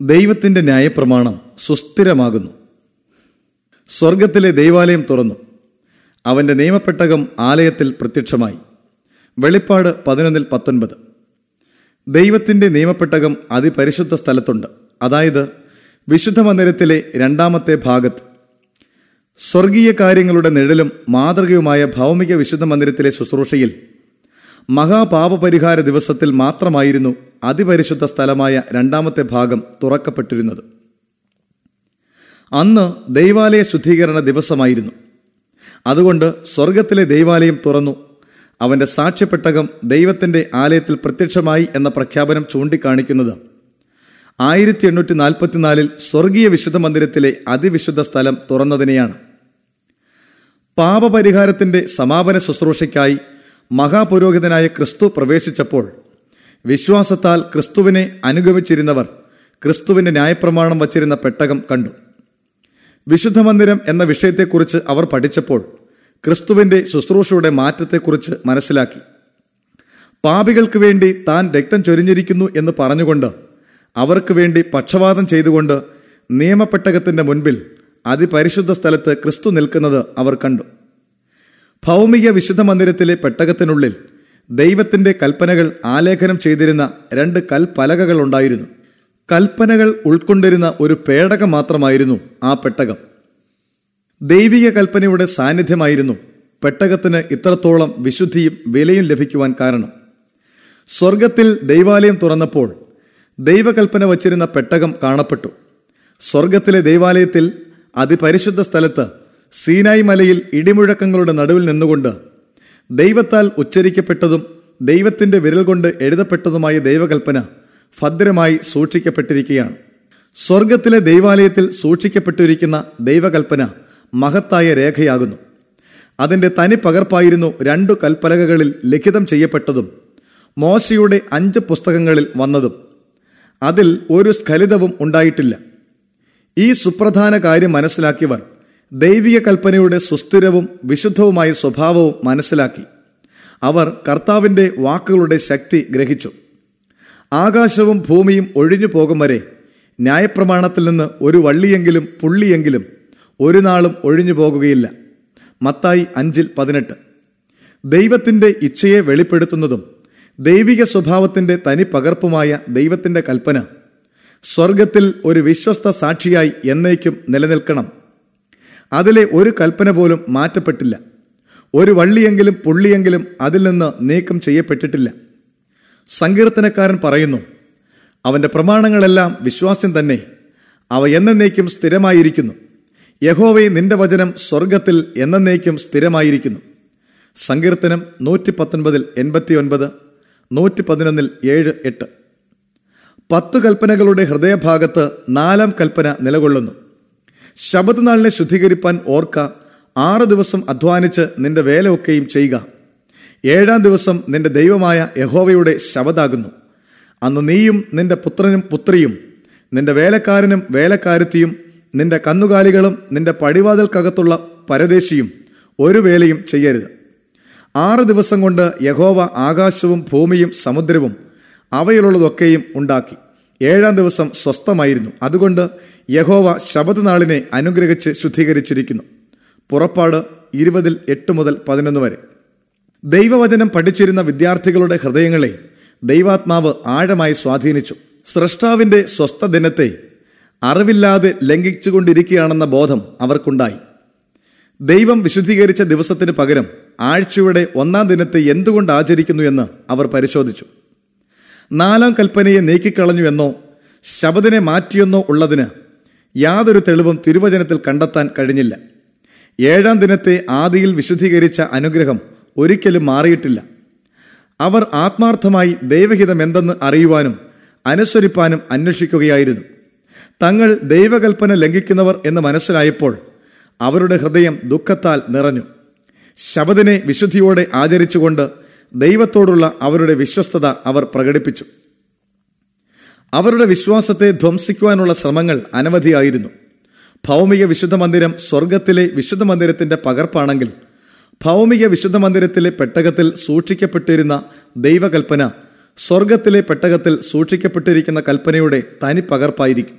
ദൈവത്തിന്റെ ന്യായപ്രമാണം സുസ്ഥിരമാകുന്നു സ്വർഗത്തിലെ ദൈവാലയം തുറന്നു അവന്റെ നിയമപ്പെട്ടകം ആലയത്തിൽ പ്രത്യക്ഷമായി വെളിപ്പാട് പതിനൊന്നിൽ പത്തൊൻപത് ദൈവത്തിന്റെ നിയമപ്പെട്ടകം അതിപരിശുദ്ധ സ്ഥലത്തുണ്ട് അതായത് വിശുദ്ധ മന്ദിരത്തിലെ രണ്ടാമത്തെ ഭാഗത്ത് സ്വർഗീയ കാര്യങ്ങളുടെ നിഴലും മാതൃകയുമായ ഭൗമിക വിശുദ്ധ മന്ദിരത്തിലെ ശുശ്രൂഷയിൽ മഹാപാപപരിഹാര ദിവസത്തിൽ മാത്രമായിരുന്നു അതിപരിശുദ്ധ സ്ഥലമായ രണ്ടാമത്തെ ഭാഗം തുറക്കപ്പെട്ടിരുന്നത് അന്ന് ദൈവാലയ ശുദ്ധീകരണ ദിവസമായിരുന്നു അതുകൊണ്ട് സ്വർഗത്തിലെ ദൈവാലയം തുറന്നു അവന്റെ സാക്ഷ്യപ്പെട്ടകം ദൈവത്തിന്റെ ആലയത്തിൽ പ്രത്യക്ഷമായി എന്ന പ്രഖ്യാപനം ചൂണ്ടിക്കാണിക്കുന്നത് ആയിരത്തി എണ്ണൂറ്റി നാൽപ്പത്തിനാലിൽ സ്വർഗീയ വിശുദ്ധ മന്ദിരത്തിലെ അതിവിശുദ്ധ സ്ഥലം തുറന്നതിനെയാണ് പാപപരിഹാരത്തിന്റെ സമാപന ശുശ്രൂഷയ്ക്കായി മഹാപുരോഹിതനായ ക്രിസ്തു പ്രവേശിച്ചപ്പോൾ വിശ്വാസത്താൽ ക്രിസ്തുവിനെ അനുഗമിച്ചിരുന്നവർ ക്രിസ്തുവിന്റെ ന്യായപ്രമാണം വച്ചിരുന്ന പെട്ടകം കണ്ടു വിശുദ്ധ മന്ദിരം എന്ന വിഷയത്തെക്കുറിച്ച് അവർ പഠിച്ചപ്പോൾ ക്രിസ്തുവിന്റെ ശുശ്രൂഷയുടെ മാറ്റത്തെക്കുറിച്ച് മനസ്സിലാക്കി പാപികൾക്ക് വേണ്ടി താൻ രക്തം ചൊരിഞ്ഞിരിക്കുന്നു എന്ന് പറഞ്ഞുകൊണ്ട് അവർക്ക് വേണ്ടി പക്ഷപാതം ചെയ്തുകൊണ്ട് നിയമപ്പെട്ടകത്തിന്റെ മുൻപിൽ അതിപരിശുദ്ധ സ്ഥലത്ത് ക്രിസ്തു നിൽക്കുന്നത് അവർ കണ്ടു ഭൗമിക വിശുദ്ധ മന്ദിരത്തിലെ പെട്ടകത്തിനുള്ളിൽ ദൈവത്തിന്റെ കൽപ്പനകൾ ആലേഖനം ചെയ്തിരുന്ന രണ്ട് കൽപ്പലകകൾ ഉണ്ടായിരുന്നു കൽപ്പനകൾ ഉൾക്കൊണ്ടിരുന്ന ഒരു പേടകം മാത്രമായിരുന്നു ആ പെട്ടകം ദൈവിക കൽപ്പനയുടെ സാന്നിധ്യമായിരുന്നു പെട്ടകത്തിന് ഇത്രത്തോളം വിശുദ്ധിയും വിലയും ലഭിക്കുവാൻ കാരണം സ്വർഗത്തിൽ ദൈവാലയം തുറന്നപ്പോൾ ദൈവകൽപ്പന വച്ചിരുന്ന പെട്ടകം കാണപ്പെട്ടു സ്വർഗത്തിലെ ദൈവാലയത്തിൽ അതിപരിശുദ്ധ സ്ഥലത്ത് സീനായി മലയിൽ ഇടിമുഴക്കങ്ങളുടെ നടുവിൽ നിന്നുകൊണ്ട് ദൈവത്താൽ ഉച്ചരിക്കപ്പെട്ടതും ദൈവത്തിന്റെ വിരൽ കൊണ്ട് എഴുതപ്പെട്ടതുമായ ദൈവകൽപ്പന ഭദ്രമായി സൂക്ഷിക്കപ്പെട്ടിരിക്കുകയാണ് സ്വർഗത്തിലെ ദൈവാലയത്തിൽ സൂക്ഷിക്കപ്പെട്ടിരിക്കുന്ന ദൈവകൽപ്പന മഹത്തായ രേഖയാകുന്നു അതിന്റെ തനി പകർപ്പായിരുന്നു രണ്ടു കൽപ്പലകകളിൽ ലിഖിതം ചെയ്യപ്പെട്ടതും മോശയുടെ അഞ്ച് പുസ്തകങ്ങളിൽ വന്നതും അതിൽ ഒരു സ്ഖലിതവും ഉണ്ടായിട്ടില്ല ഈ സുപ്രധാന കാര്യം മനസ്സിലാക്കിയവർ ദൈവിക കൽപ്പനയുടെ സുസ്ഥിരവും വിശുദ്ധവുമായ സ്വഭാവവും മനസ്സിലാക്കി അവർ കർത്താവിന്റെ വാക്കുകളുടെ ശക്തി ഗ്രഹിച്ചു ആകാശവും ഭൂമിയും ഒഴിഞ്ഞു പോകും വരെ ന്യായപ്രമാണത്തിൽ നിന്ന് ഒരു വള്ളിയെങ്കിലും പുള്ളിയെങ്കിലും ഒരു നാളും ഒഴിഞ്ഞു പോകുകയില്ല മത്തായി അഞ്ചിൽ പതിനെട്ട് ദൈവത്തിന്റെ ഇച്ഛയെ വെളിപ്പെടുത്തുന്നതും ദൈവിക സ്വഭാവത്തിന്റെ തനി പകർപ്പുമായ ദൈവത്തിന്റെ കൽപ്പന സ്വർഗത്തിൽ ഒരു വിശ്വസ്ത സാക്ഷിയായി എന്നേക്കും നിലനിൽക്കണം അതിലെ ഒരു കൽപ്പന പോലും മാറ്റപ്പെട്ടില്ല ഒരു വള്ളിയെങ്കിലും പുള്ളിയെങ്കിലും അതിൽ നിന്ന് നീക്കം ചെയ്യപ്പെട്ടിട്ടില്ല സങ്കീർത്തനക്കാരൻ പറയുന്നു അവന്റെ പ്രമാണങ്ങളെല്ലാം വിശ്വാസ്യം തന്നെ അവ എന്നേക്കും സ്ഥിരമായിരിക്കുന്നു യഹോവയെ നിന്റെ വചനം സ്വർഗത്തിൽ എന്നേക്കും സ്ഥിരമായിരിക്കുന്നു സങ്കീർത്തനം നൂറ്റി പത്തൊൻപതിൽ എൺപത്തി ഒൻപത് നൂറ്റി പതിനൊന്നിൽ ഏഴ് എട്ട് പത്ത് കൽപ്പനകളുടെ ഹൃദയഭാഗത്ത് നാലാം കൽപ്പന നിലകൊള്ളുന്നു ശബദനാളിനെ ശുദ്ധീകരിപ്പാൻ ഓർക്ക ആറ് ദിവസം അധ്വാനിച്ച് നിന്റെ വേലയൊക്കെയും ചെയ്യുക ഏഴാം ദിവസം നിന്റെ ദൈവമായ യഹോവയുടെ ശബദാകുന്നു അന്ന് നീയും നിന്റെ പുത്രനും പുത്രിയും നിന്റെ വേലക്കാരനും വേലക്കാരത്തിയും നിന്റെ കന്നുകാലികളും നിന്റെ പടിവാതിൽക്കകത്തുള്ള പരദേശിയും ഒരു വേലയും ചെയ്യരുത് ആറ് ദിവസം കൊണ്ട് യഹോവ ആകാശവും ഭൂമിയും സമുദ്രവും അവയിലുള്ളതൊക്കെയും ഉണ്ടാക്കി ഏഴാം ദിവസം സ്വസ്ഥമായിരുന്നു അതുകൊണ്ട് യഹോവ ശബദനാളിനെ അനുഗ്രഹിച്ച് ശുദ്ധീകരിച്ചിരിക്കുന്നു പുറപ്പാട് ഇരുപതിൽ എട്ട് മുതൽ പതിനൊന്ന് വരെ ദൈവവചനം പഠിച്ചിരുന്ന വിദ്യാർത്ഥികളുടെ ഹൃദയങ്ങളെ ദൈവാത്മാവ് ആഴമായി സ്വാധീനിച്ചു സ്രഷ്ടാവിന്റെ സ്വസ്ഥ ദിനത്തെ അറിവില്ലാതെ ലംഘിച്ചുകൊണ്ടിരിക്കുകയാണെന്ന ബോധം അവർക്കുണ്ടായി ദൈവം വിശുദ്ധീകരിച്ച ദിവസത്തിന് പകരം ആഴ്ചയുടെ ഒന്നാം ദിനത്തെ എന്തുകൊണ്ട് ആചരിക്കുന്നു എന്ന് അവർ പരിശോധിച്ചു നാലാം കൽപ്പനയെ നീക്കിക്കളഞ്ഞു എന്നോ ശബദിനെ മാറ്റിയെന്നോ ഉള്ളതിന് യാതൊരു തെളിവും തിരുവചനത്തിൽ കണ്ടെത്താൻ കഴിഞ്ഞില്ല ഏഴാം ദിനത്തെ ആദിയിൽ വിശുദ്ധീകരിച്ച അനുഗ്രഹം ഒരിക്കലും മാറിയിട്ടില്ല അവർ ആത്മാർത്ഥമായി ദൈവഹിതം എന്തെന്ന് അറിയുവാനും അനുസരിപ്പാനും അന്വേഷിക്കുകയായിരുന്നു തങ്ങൾ ദൈവകൽപ്പന ലംഘിക്കുന്നവർ എന്ന് മനസ്സിലായപ്പോൾ അവരുടെ ഹൃദയം ദുഃഖത്താൽ നിറഞ്ഞു ശബദിനെ വിശുദ്ധിയോടെ ആചരിച്ചുകൊണ്ട് ദൈവത്തോടുള്ള അവരുടെ വിശ്വസ്തത അവർ പ്രകടിപ്പിച്ചു അവരുടെ വിശ്വാസത്തെ ധ്വംസിക്കുവാനുള്ള ശ്രമങ്ങൾ അനവധിയായിരുന്നു ഭൗമിക വിശുദ്ധ മന്ദിരം സ്വർഗത്തിലെ വിശുദ്ധ മന്ദിരത്തിന്റെ പകർപ്പാണെങ്കിൽ ഭൗമിക വിശുദ്ധ മന്ദിരത്തിലെ പെട്ടകത്തിൽ സൂക്ഷിക്കപ്പെട്ടിരുന്ന ദൈവകൽപ്പന സ്വർഗത്തിലെ പെട്ടകത്തിൽ സൂക്ഷിക്കപ്പെട്ടിരിക്കുന്ന കൽപ്പനയുടെ തനി പകർപ്പായിരിക്കും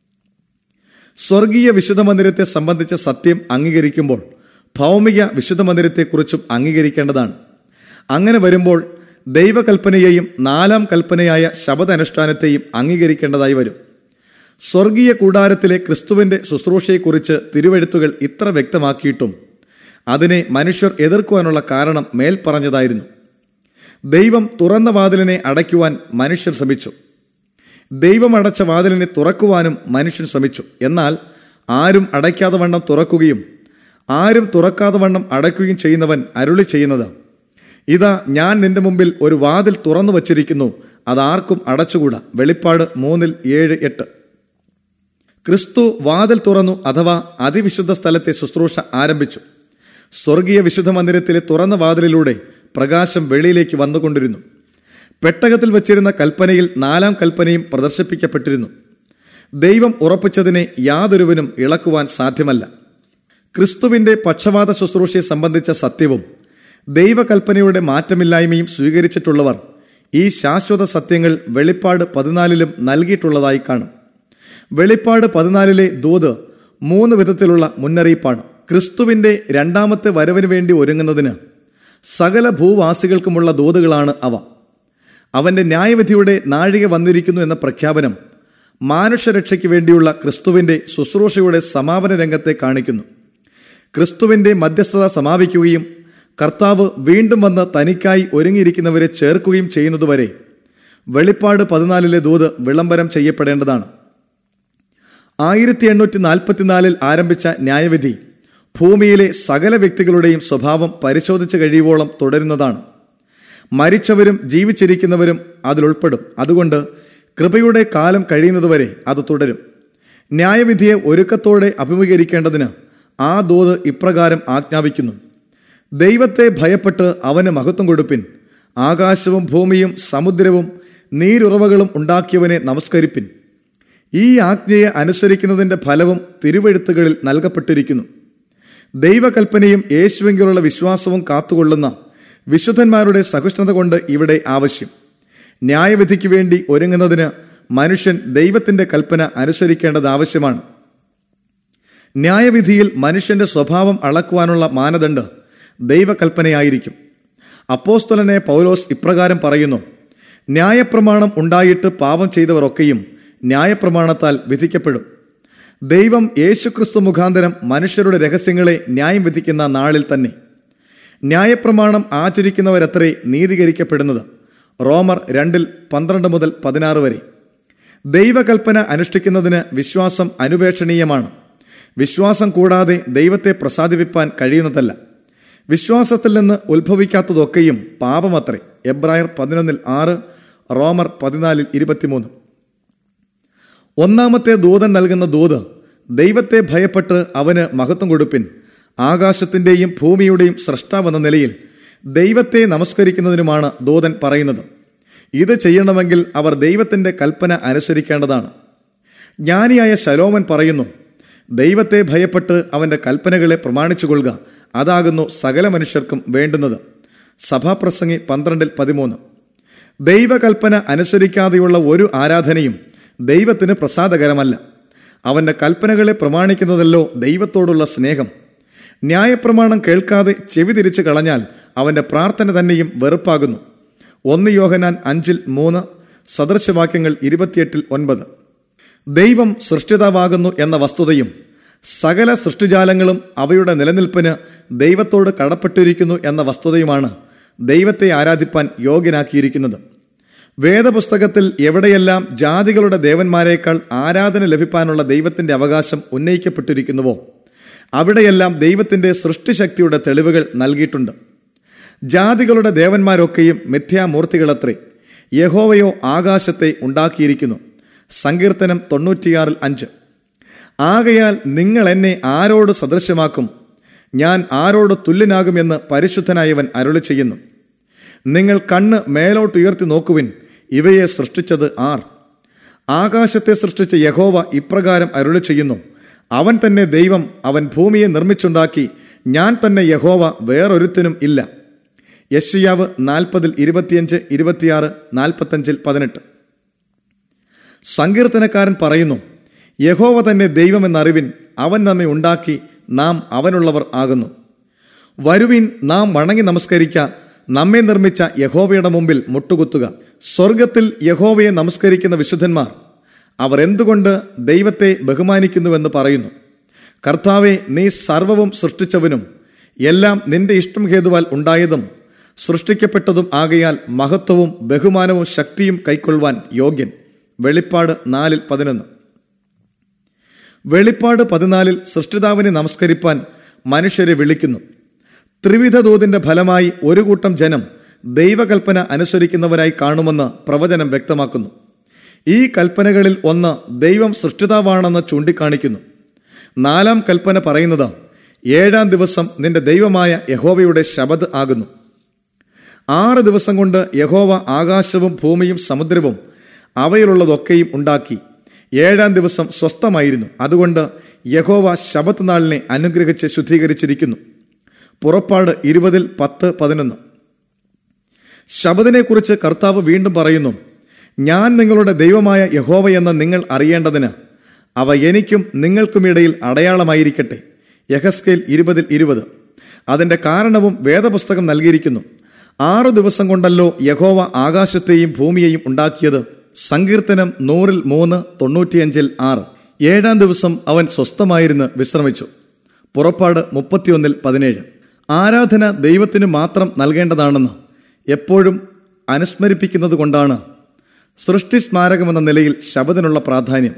സ്വർഗീയ വിശുദ്ധ മന്ദിരത്തെ സംബന്ധിച്ച സത്യം അംഗീകരിക്കുമ്പോൾ ഭൗമിക വിശുദ്ധ മന്ദിരത്തെക്കുറിച്ചും അംഗീകരിക്കേണ്ടതാണ് അങ്ങനെ വരുമ്പോൾ ദൈവകൽപ്പനയെയും നാലാം കൽപ്പനയായ ശബദനുഷ്ഠാനത്തെയും അംഗീകരിക്കേണ്ടതായി വരും സ്വർഗീയ കൂടാരത്തിലെ ക്രിസ്തുവിന്റെ ശുശ്രൂഷയെക്കുറിച്ച് തിരുവെഴുത്തുകൾ ഇത്ര വ്യക്തമാക്കിയിട്ടും അതിനെ മനുഷ്യർ എതിർക്കുവാനുള്ള കാരണം മേൽ പറഞ്ഞതായിരുന്നു ദൈവം തുറന്ന വാതിലിനെ അടയ്ക്കുവാൻ മനുഷ്യർ ശ്രമിച്ചു ദൈവം അടച്ച വാതിലിനെ തുറക്കുവാനും മനുഷ്യൻ ശ്രമിച്ചു എന്നാൽ ആരും അടയ്ക്കാതെ വണ്ണം തുറക്കുകയും ആരും തുറക്കാതെ വണ്ണം അടയ്ക്കുകയും ചെയ്യുന്നവൻ അരുളി ചെയ്യുന്നത് ഇതാ ഞാൻ നിന്റെ മുമ്പിൽ ഒരു വാതിൽ തുറന്നു വച്ചിരിക്കുന്നു അതാർക്കും അടച്ചുകൂടാ വെളിപ്പാട് മൂന്നിൽ ഏഴ് എട്ട് ക്രിസ്തു വാതിൽ തുറന്നു അഥവാ അതിവിശുദ്ധ സ്ഥലത്തെ ശുശ്രൂഷ ആരംഭിച്ചു സ്വർഗീയ വിശുദ്ധ മന്ദിരത്തിലെ തുറന്ന വാതിലിലൂടെ പ്രകാശം വെളിയിലേക്ക് വന്നുകൊണ്ടിരുന്നു പെട്ടകത്തിൽ വച്ചിരുന്ന കൽപ്പനയിൽ നാലാം കൽപ്പനയും പ്രദർശിപ്പിക്കപ്പെട്ടിരുന്നു ദൈവം ഉറപ്പിച്ചതിനെ യാതൊരുവനും ഇളക്കുവാൻ സാധ്യമല്ല ക്രിസ്തുവിന്റെ പക്ഷപാത ശുശ്രൂഷയെ സംബന്ധിച്ച സത്യവും ദൈവകൽപ്പനയുടെ മാറ്റമില്ലായ്മയും സ്വീകരിച്ചിട്ടുള്ളവർ ഈ ശാശ്വത സത്യങ്ങൾ വെളിപ്പാട് പതിനാലിലും നൽകിയിട്ടുള്ളതായി കാണും വെളിപ്പാട് പതിനാലിലെ ദൂത് മൂന്ന് വിധത്തിലുള്ള മുന്നറിയിപ്പാണ് ക്രിസ്തുവിന്റെ രണ്ടാമത്തെ വരവിന് വേണ്ടി ഒരുങ്ങുന്നതിന് സകല ഭൂവാസികൾക്കുമുള്ള ദൂതുകളാണ് അവ അവന്റെ ന്യായവിധിയുടെ നാഴിക വന്നിരിക്കുന്നു എന്ന പ്രഖ്യാപനം മാനുഷ്യരക്ഷയ്ക്ക് വേണ്ടിയുള്ള ക്രിസ്തുവിന്റെ ശുശ്രൂഷയുടെ സമാപന രംഗത്തെ കാണിക്കുന്നു ക്രിസ്തുവിന്റെ മധ്യസ്ഥത സമാപിക്കുകയും കർത്താവ് വീണ്ടും വന്ന് തനിക്കായി ഒരുങ്ങിയിരിക്കുന്നവരെ ചേർക്കുകയും ചെയ്യുന്നതുവരെ വെളിപ്പാട് പതിനാലിലെ ദൂത് വിളംബരം ചെയ്യപ്പെടേണ്ടതാണ് ആയിരത്തി എണ്ണൂറ്റി നാൽപ്പത്തിനാലിൽ ആരംഭിച്ച ന്യായവിധി ഭൂമിയിലെ സകല വ്യക്തികളുടെയും സ്വഭാവം പരിശോധിച്ച് കഴിയുവോളം തുടരുന്നതാണ് മരിച്ചവരും ജീവിച്ചിരിക്കുന്നവരും അതിലുൾപ്പെടും അതുകൊണ്ട് കൃപയുടെ കാലം കഴിയുന്നതുവരെ അത് തുടരും ന്യായവിധിയെ ഒരുക്കത്തോടെ അഭിമുഖീകരിക്കേണ്ടതിന് ആ ദൂത് ഇപ്രകാരം ആജ്ഞാപിക്കുന്നു ദൈവത്തെ ഭയപ്പെട്ട് അവന് മഹത്വം കൊടുപ്പിൻ ആകാശവും ഭൂമിയും സമുദ്രവും നീരുറവകളും ഉണ്ടാക്കിയവനെ നമസ്കരിപ്പിൻ ഈ ആജ്ഞയെ അനുസരിക്കുന്നതിന്റെ ഫലവും തിരുവെഴുത്തുകളിൽ നൽകപ്പെട്ടിരിക്കുന്നു ദൈവകൽപ്പനയും യേശുവെങ്കിലുള്ള വിശ്വാസവും കാത്തുകൊള്ളുന്ന വിശുദ്ധന്മാരുടെ സഹിഷ്ണുത കൊണ്ട് ഇവിടെ ആവശ്യം ന്യായവിധിക്ക് വേണ്ടി ഒരുങ്ങുന്നതിന് മനുഷ്യൻ ദൈവത്തിന്റെ കൽപ്പന അനുസരിക്കേണ്ടത് ആവശ്യമാണ് ന്യായവിധിയിൽ മനുഷ്യന്റെ സ്വഭാവം അളക്കുവാനുള്ള മാനദണ്ഡ് ദൈവകൽപ്പനയായിരിക്കും അപ്പോസ്തലനെ പൗലോസ് ഇപ്രകാരം പറയുന്നു ന്യായപ്രമാണം ഉണ്ടായിട്ട് പാപം ചെയ്തവരൊക്കെയും ന്യായപ്രമാണത്താൽ വിധിക്കപ്പെടും ദൈവം യേശുക്രിസ്തു മുഖാന്തരം മനുഷ്യരുടെ രഹസ്യങ്ങളെ ന്യായം വിധിക്കുന്ന നാളിൽ തന്നെ ന്യായപ്രമാണം ആചരിക്കുന്നവരത്രേ നീതീകരിക്കപ്പെടുന്നത് റോമർ രണ്ടിൽ പന്ത്രണ്ട് മുതൽ പതിനാറ് വരെ ദൈവകൽപ്പന അനുഷ്ഠിക്കുന്നതിന് വിശ്വാസം അനുപേക്ഷണീയമാണ് വിശ്വാസം കൂടാതെ ദൈവത്തെ പ്രസാദിപ്പിക്കാൻ കഴിയുന്നതല്ല വിശ്വാസത്തിൽ നിന്ന് ഉത്ഭവിക്കാത്തതൊക്കെയും പാപമത്രേ എബ്രായർ പതിനൊന്നിൽ ആറ് റോമർ പതിനാലിൽ ഇരുപത്തിമൂന്ന് ഒന്നാമത്തെ ദൂതൻ നൽകുന്ന ദൂത് ദൈവത്തെ ഭയപ്പെട്ട് അവന് മഹത്വം കൊടുപ്പിൻ ആകാശത്തിന്റെയും ഭൂമിയുടെയും സൃഷ്ടാവെന്ന നിലയിൽ ദൈവത്തെ നമസ്കരിക്കുന്നതിനുമാണ് ദൂതൻ പറയുന്നത് ഇത് ചെയ്യണമെങ്കിൽ അവർ ദൈവത്തിന്റെ കൽപ്പന അനുസരിക്കേണ്ടതാണ് ജ്ഞാനിയായ ശലോമൻ പറയുന്നു ദൈവത്തെ ഭയപ്പെട്ട് അവന്റെ കൽപ്പനകളെ പ്രമാണിച്ചുകൊള്ളുക അതാകുന്നു സകല മനുഷ്യർക്കും വേണ്ടുന്നത് സഭാപ്രസംഗി പന്ത്രണ്ടിൽ പതിമൂന്ന് ദൈവകൽപ്പന അനുസരിക്കാതെയുള്ള ഒരു ആരാധനയും ദൈവത്തിന് പ്രസാദകരമല്ല അവന്റെ കൽപ്പനകളെ പ്രമാണിക്കുന്നതല്ലോ ദൈവത്തോടുള്ള സ്നേഹം ന്യായപ്രമാണം കേൾക്കാതെ ചെവി തിരിച്ചു കളഞ്ഞാൽ അവന്റെ പ്രാർത്ഥന തന്നെയും വെറുപ്പാകുന്നു ഒന്ന് യോഹനാൻ അഞ്ചിൽ മൂന്ന് സദൃശവാക്യങ്ങൾ ഇരുപത്തിയെട്ടിൽ ഒൻപത് ദൈവം സൃഷ്ടിതാവാകുന്നു എന്ന വസ്തുതയും സകല സൃഷ്ടിജാലങ്ങളും അവയുടെ നിലനിൽപ്പിന് ദൈവത്തോട് കടപ്പെട്ടിരിക്കുന്നു എന്ന വസ്തുതയുമാണ് ദൈവത്തെ ആരാധിപ്പാൻ യോഗ്യനാക്കിയിരിക്കുന്നത് വേദപുസ്തകത്തിൽ എവിടെയെല്ലാം ജാതികളുടെ ദേവന്മാരെക്കാൾ ആരാധന ലഭിക്കാനുള്ള ദൈവത്തിന്റെ അവകാശം ഉന്നയിക്കപ്പെട്ടിരിക്കുന്നുവോ അവിടെയെല്ലാം ദൈവത്തിന്റെ സൃഷ്ടിശക്തിയുടെ തെളിവുകൾ നൽകിയിട്ടുണ്ട് ജാതികളുടെ ദേവന്മാരൊക്കെയും മിഥ്യാമൂർത്തികളത്രേ യഹോവയോ ആകാശത്തെ ഉണ്ടാക്കിയിരിക്കുന്നു സങ്കീർത്തനം തൊണ്ണൂറ്റിയാറിൽ അഞ്ച് ആകയാൽ നിങ്ങൾ എന്നെ ആരോട് സദൃശ്യമാക്കും ഞാൻ ആരോട് തുല്യനാകുമെന്ന് പരിശുദ്ധനായവൻ അരുളി ചെയ്യുന്നു നിങ്ങൾ കണ്ണ് മേലോട്ടുയർത്തി നോക്കുവിൻ ഇവയെ സൃഷ്ടിച്ചത് ആർ ആകാശത്തെ സൃഷ്ടിച്ച യഹോവ ഇപ്രകാരം അരുളി ചെയ്യുന്നു അവൻ തന്നെ ദൈവം അവൻ ഭൂമിയെ നിർമ്മിച്ചുണ്ടാക്കി ഞാൻ തന്നെ യഹോവ വേറൊരുത്തിനും ഇല്ല യശയാവ് നാൽപ്പതിൽ ഇരുപത്തിയഞ്ച് ഇരുപത്തിയാറ് നാൽപ്പത്തഞ്ചിൽ പതിനെട്ട് സങ്കീർത്തനക്കാരൻ പറയുന്നു യഹോവ തന്നെ ദൈവമെന്നറിവിൻ അവൻ നമ്മെ ഉണ്ടാക്കി നാം അവനുള്ളവർ ആകുന്നു വരുവിൻ നാം വണങ്ങി നമസ്കരിക്ക നമ്മെ നിർമ്മിച്ച യഹോവയുടെ മുമ്പിൽ മുട്ടുകുത്തുക സ്വർഗത്തിൽ യഹോവയെ നമസ്കരിക്കുന്ന വിശുദ്ധന്മാർ അവർ എന്തുകൊണ്ട് ദൈവത്തെ ബഹുമാനിക്കുന്നുവെന്ന് പറയുന്നു കർത്താവെ നീ സർവവും സൃഷ്ടിച്ചവനും എല്ലാം നിന്റെ ഇഷ്ടം ഹേതുവാൽ ഉണ്ടായതും സൃഷ്ടിക്കപ്പെട്ടതും ആകയാൽ മഹത്വവും ബഹുമാനവും ശക്തിയും കൈക്കൊള്ളുവാൻ യോഗ്യൻ വെളിപ്പാട് നാലിൽ പതിനൊന്ന് വെളിപ്പാട് പതിനാലിൽ സൃഷ്ടിതാവിനെ നമസ്കരിപ്പാൻ മനുഷ്യരെ വിളിക്കുന്നു ത്രിവിധ ദൂതിന്റെ ഫലമായി ഒരു കൂട്ടം ജനം ദൈവകൽപ്പന അനുസരിക്കുന്നവരായി കാണുമെന്ന് പ്രവചനം വ്യക്തമാക്കുന്നു ഈ കൽപ്പനകളിൽ ഒന്ന് ദൈവം സൃഷ്ടിതാവാണെന്ന് ചൂണ്ടിക്കാണിക്കുന്നു നാലാം കൽപ്പന പറയുന്നത് ഏഴാം ദിവസം നിന്റെ ദൈവമായ യഹോവയുടെ ശബദ് ആകുന്നു ആറ് ദിവസം കൊണ്ട് യഹോവ ആകാശവും ഭൂമിയും സമുദ്രവും അവയിലുള്ളതൊക്കെയും ഉണ്ടാക്കി ഏഴാം ദിവസം സ്വസ്ഥമായിരുന്നു അതുകൊണ്ട് യഹോവ ശബത്ത് നാളിനെ അനുഗ്രഹിച്ച് ശുദ്ധീകരിച്ചിരിക്കുന്നു പുറപ്പാട് ഇരുപതിൽ പത്ത് പതിനൊന്ന് ശബദിനെക്കുറിച്ച് കർത്താവ് വീണ്ടും പറയുന്നു ഞാൻ നിങ്ങളുടെ ദൈവമായ യഹോവ എന്ന് നിങ്ങൾ അറിയേണ്ടതിന് അവ എനിക്കും നിങ്ങൾക്കുമിടയിൽ അടയാളമായിരിക്കട്ടെ യഹസ്കേൽ ഇരുപതിൽ ഇരുപത് അതിന്റെ കാരണവും വേദപുസ്തകം നൽകിയിരിക്കുന്നു ആറു ദിവസം കൊണ്ടല്ലോ യഹോവ ആകാശത്തെയും ഭൂമിയെയും ഉണ്ടാക്കിയത് സങ്കീർത്തനം നൂറിൽ മൂന്ന് തൊണ്ണൂറ്റിയഞ്ചിൽ ആറ് ഏഴാം ദിവസം അവൻ സ്വസ്ഥമായിരുന്ന് വിശ്രമിച്ചു പുറപ്പാട് മുപ്പത്തിയൊന്നിൽ പതിനേഴ് ആരാധന ദൈവത്തിന് മാത്രം നൽകേണ്ടതാണെന്ന് എപ്പോഴും അനുസ്മരിപ്പിക്കുന്നത് കൊണ്ടാണ് സൃഷ്ടി സ്മാരകമെന്ന നിലയിൽ ശബദിനുള്ള പ്രാധാന്യം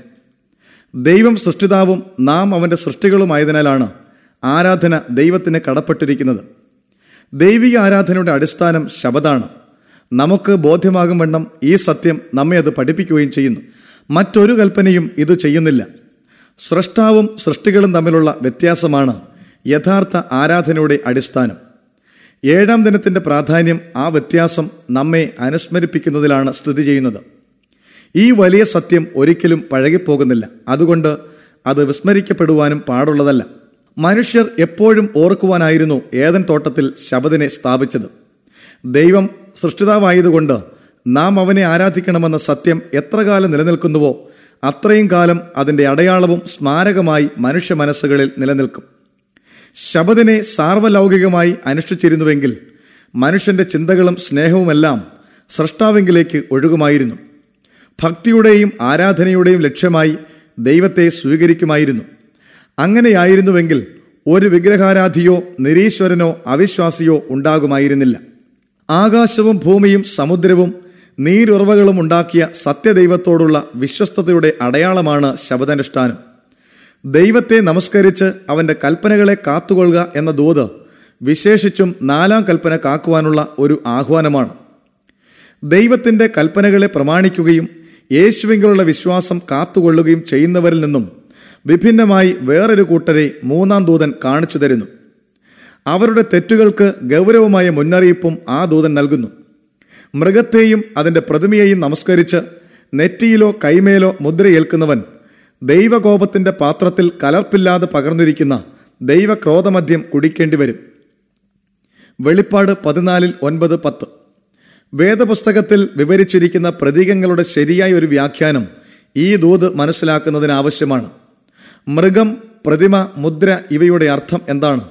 ദൈവം സൃഷ്ടിതാവും നാം അവൻ്റെ സൃഷ്ടികളുമായതിനാലാണ് ആരാധന ദൈവത്തിന് കടപ്പെട്ടിരിക്കുന്നത് ദൈവിക ആരാധനയുടെ അടിസ്ഥാനം ശബദാണ് നമുക്ക് ബോധ്യമാകും വണ്ണം ഈ സത്യം നമ്മെ അത് പഠിപ്പിക്കുകയും ചെയ്യുന്നു മറ്റൊരു കൽപ്പനയും ഇത് ചെയ്യുന്നില്ല സൃഷ്ടാവും സൃഷ്ടികളും തമ്മിലുള്ള വ്യത്യാസമാണ് യഥാർത്ഥ ആരാധനയുടെ അടിസ്ഥാനം ഏഴാം ദിനത്തിന്റെ പ്രാധാന്യം ആ വ്യത്യാസം നമ്മെ അനുസ്മരിപ്പിക്കുന്നതിലാണ് സ്ഥിതി ചെയ്യുന്നത് ഈ വലിയ സത്യം ഒരിക്കലും പഴകിപ്പോകുന്നില്ല അതുകൊണ്ട് അത് വിസ്മരിക്കപ്പെടുവാനും പാടുള്ളതല്ല മനുഷ്യർ എപ്പോഴും ഓർക്കുവാനായിരുന്നു ഏതൻ തോട്ടത്തിൽ ശബദിനെ സ്ഥാപിച്ചത് ദൈവം സൃഷ്ടിതാവായതുകൊണ്ട് നാം അവനെ ആരാധിക്കണമെന്ന സത്യം എത്ര കാലം നിലനിൽക്കുന്നുവോ അത്രയും കാലം അതിൻ്റെ അടയാളവും സ്മാരകമായി മനുഷ്യ മനസ്സുകളിൽ നിലനിൽക്കും ശബദിനെ സാർവലൗകികമായി അനുഷ്ഠിച്ചിരുന്നുവെങ്കിൽ മനുഷ്യന്റെ ചിന്തകളും സ്നേഹവുമെല്ലാം സൃഷ്ടാവെങ്കിലേക്ക് ഒഴുകുമായിരുന്നു ഭക്തിയുടെയും ആരാധനയുടെയും ലക്ഷ്യമായി ദൈവത്തെ സ്വീകരിക്കുമായിരുന്നു അങ്ങനെയായിരുന്നുവെങ്കിൽ ഒരു വിഗ്രഹാരാധിയോ നിരീശ്വരനോ അവിശ്വാസിയോ ഉണ്ടാകുമായിരുന്നില്ല ആകാശവും ഭൂമിയും സമുദ്രവും നീരുറവകളും ഉണ്ടാക്കിയ സത്യദൈവത്തോടുള്ള വിശ്വസ്തതയുടെ അടയാളമാണ് ശബദനുഷ്ഠാനം ദൈവത്തെ നമസ്കരിച്ച് അവന്റെ കൽപ്പനകളെ കാത്തുകൊള്ളുക എന്ന ദൂത് വിശേഷിച്ചും നാലാം കൽപ്പന കാക്കുവാനുള്ള ഒരു ആഹ്വാനമാണ് ദൈവത്തിന്റെ കൽപ്പനകളെ പ്രമാണിക്കുകയും യേശുവിങ്കിലുള്ള വിശ്വാസം കാത്തുകൊള്ളുകയും ചെയ്യുന്നവരിൽ നിന്നും വിഭിന്നമായി വേറൊരു കൂട്ടരെ മൂന്നാം ദൂതൻ കാണിച്ചു തരുന്നു അവരുടെ തെറ്റുകൾക്ക് ഗൗരവമായ മുന്നറിയിപ്പും ആ ദൂതൻ നൽകുന്നു മൃഗത്തെയും അതിൻ്റെ പ്രതിമയെയും നമസ്കരിച്ച് നെറ്റിയിലോ കൈമേലോ മുദ്രയേൽക്കുന്നവൻ ദൈവകോപത്തിന്റെ പാത്രത്തിൽ കലർപ്പില്ലാതെ പകർന്നിരിക്കുന്ന ദൈവക്രോധമദ്യം കുടിക്കേണ്ടി വരും വെളിപ്പാട് പതിനാലിൽ ഒൻപത് പത്ത് വേദപുസ്തകത്തിൽ വിവരിച്ചിരിക്കുന്ന പ്രതീകങ്ങളുടെ ശരിയായ ഒരു വ്യാഖ്യാനം ഈ ദൂത് മനസ്സിലാക്കുന്നതിന് ആവശ്യമാണ് മൃഗം പ്രതിമ മുദ്ര ഇവയുടെ അർത്ഥം എന്താണ്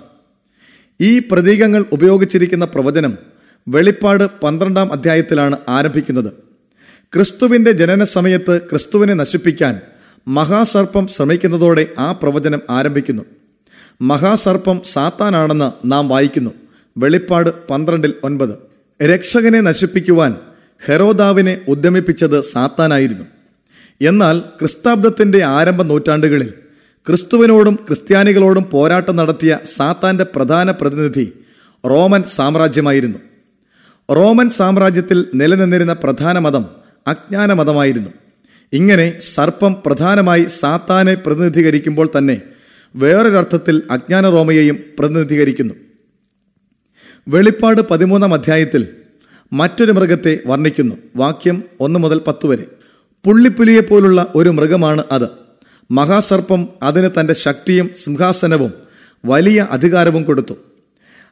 ഈ പ്രതീകങ്ങൾ ഉപയോഗിച്ചിരിക്കുന്ന പ്രവചനം വെളിപ്പാട് പന്ത്രണ്ടാം അധ്യായത്തിലാണ് ആരംഭിക്കുന്നത് ക്രിസ്തുവിന്റെ ജനന സമയത്ത് ക്രിസ്തുവിനെ നശിപ്പിക്കാൻ മഹാസർപ്പം ശ്രമിക്കുന്നതോടെ ആ പ്രവചനം ആരംഭിക്കുന്നു മഹാസർപ്പം സാത്താനാണെന്ന് നാം വായിക്കുന്നു വെളിപ്പാട് പന്ത്രണ്ടിൽ ഒൻപത് രക്ഷകനെ നശിപ്പിക്കുവാൻ ഹെറോദാവിനെ ഉദ്യമിപ്പിച്ചത് സാത്താനായിരുന്നു എന്നാൽ ക്രിസ്താബ്ദത്തിന്റെ ആരംഭ നൂറ്റാണ്ടുകളിൽ ക്രിസ്തുവിനോടും ക്രിസ്ത്യാനികളോടും പോരാട്ടം നടത്തിയ സാത്താന്റെ പ്രധാന പ്രതിനിധി റോമൻ സാമ്രാജ്യമായിരുന്നു റോമൻ സാമ്രാജ്യത്തിൽ നിലനിന്നിരുന്ന പ്രധാന മതം അജ്ഞാന മതമായിരുന്നു ഇങ്ങനെ സർപ്പം പ്രധാനമായി സാത്താനെ പ്രതിനിധീകരിക്കുമ്പോൾ തന്നെ വേറൊരർത്ഥത്തിൽ അജ്ഞാന റോമയെയും പ്രതിനിധീകരിക്കുന്നു വെളിപ്പാട് പതിമൂന്നാം അധ്യായത്തിൽ മറ്റൊരു മൃഗത്തെ വർണ്ണിക്കുന്നു വാക്യം ഒന്ന് മുതൽ പത്ത് വരെ പുള്ളിപ്പുലിയെ പോലുള്ള ഒരു മൃഗമാണ് അത് മഹാസർപ്പം അതിന് തന്റെ ശക്തിയും സിംഹാസനവും വലിയ അധികാരവും കൊടുത്തു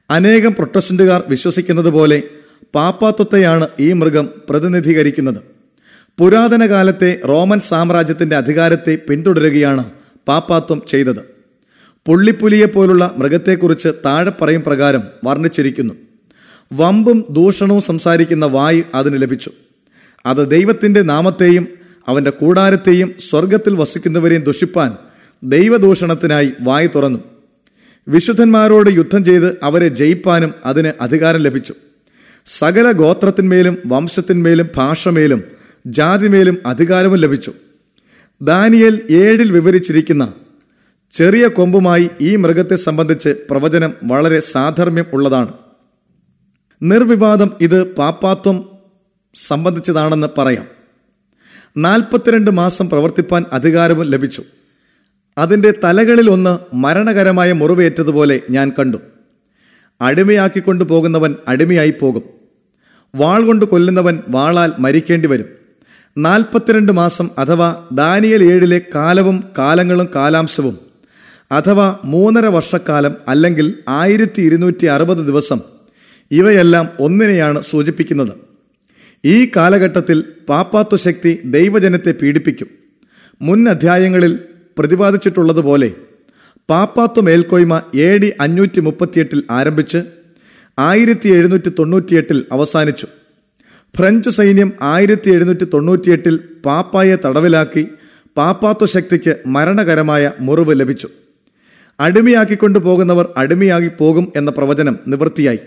അനേകം പ്രൊട്ടസ്റ്റന്റുകാർ വിശ്വസിക്കുന്നത് പോലെ പാപ്പാത്വത്തെയാണ് ഈ മൃഗം പ്രതിനിധീകരിക്കുന്നത് പുരാതന കാലത്തെ റോമൻ സാമ്രാജ്യത്തിന്റെ അധികാരത്തെ പിന്തുടരുകയാണ് പാപ്പാത്വം ചെയ്തത് പുള്ളിപ്പുലിയെ പോലുള്ള മൃഗത്തെക്കുറിച്ച് താഴെ പറയും പ്രകാരം വർണ്ണിച്ചിരിക്കുന്നു വമ്പും ദൂഷണവും സംസാരിക്കുന്ന വായ് അതിന് ലഭിച്ചു അത് ദൈവത്തിന്റെ നാമത്തെയും അവന്റെ കൂടാരത്തെയും സ്വർഗത്തിൽ വസിക്കുന്നവരെയും ദുഷിപ്പാൻ ദൈവദൂഷണത്തിനായി വായ് തുറന്നു വിശുദ്ധന്മാരോട് യുദ്ധം ചെയ്ത് അവരെ ജയിപ്പാനും അതിന് അധികാരം ലഭിച്ചു സകല ഗോത്രത്തിന്മേലും വംശത്തിന്മേലും ഭാഷമേലും ജാതിമേലും അധികാരവും ലഭിച്ചു ദാനിയൽ ഏഴിൽ വിവരിച്ചിരിക്കുന്ന ചെറിയ കൊമ്പുമായി ഈ മൃഗത്തെ സംബന്ധിച്ച് പ്രവചനം വളരെ സാധർമ്യം ഉള്ളതാണ് നിർവിവാദം ഇത് പാപ്പാത്വം സംബന്ധിച്ചതാണെന്ന് പറയാം നാൽപ്പത്തിരണ്ട് മാസം പ്രവർത്തിപ്പാൻ അധികാരവും ലഭിച്ചു അതിൻ്റെ തലകളിൽ ഒന്ന് മരണകരമായ മുറിവേറ്റതുപോലെ ഞാൻ കണ്ടു അടിമയാക്കിക്കൊണ്ടു പോകുന്നവൻ അടിമയായി പോകും വാൾ കൊണ്ട് കൊല്ലുന്നവൻ വാളാൽ മരിക്കേണ്ടി വരും നാൽപ്പത്തിരണ്ട് മാസം അഥവാ ദാനിയൽ ഏഴിലെ കാലവും കാലങ്ങളും കാലാംശവും അഥവാ മൂന്നര വർഷക്കാലം അല്ലെങ്കിൽ ആയിരത്തി ഇരുന്നൂറ്റി അറുപത് ദിവസം ഇവയെല്ലാം ഒന്നിനെയാണ് സൂചിപ്പിക്കുന്നത് ഈ കാലഘട്ടത്തിൽ പാപ്പാത്വ ശക്തി ദൈവജനത്തെ പീഡിപ്പിക്കും മുൻ അധ്യായങ്ങളിൽ പ്രതിപാദിച്ചിട്ടുള്ളതുപോലെ പാപ്പാത്വ മേൽക്കോയ്മ എ ഡി അഞ്ഞൂറ്റി മുപ്പത്തിയെട്ടിൽ ആരംഭിച്ച് ആയിരത്തി എഴുന്നൂറ്റി തൊണ്ണൂറ്റിയെട്ടിൽ അവസാനിച്ചു ഫ്രഞ്ച് സൈന്യം ആയിരത്തി എഴുന്നൂറ്റി തൊണ്ണൂറ്റിയെട്ടിൽ പാപ്പായെ തടവിലാക്കി പാപ്പാത്വ ശക്തിക്ക് മരണകരമായ മുറിവ് ലഭിച്ചു അടിമയാക്കിക്കൊണ്ടു പോകുന്നവർ അടിമയാക്കി പോകും എന്ന പ്രവചനം നിവൃത്തിയായി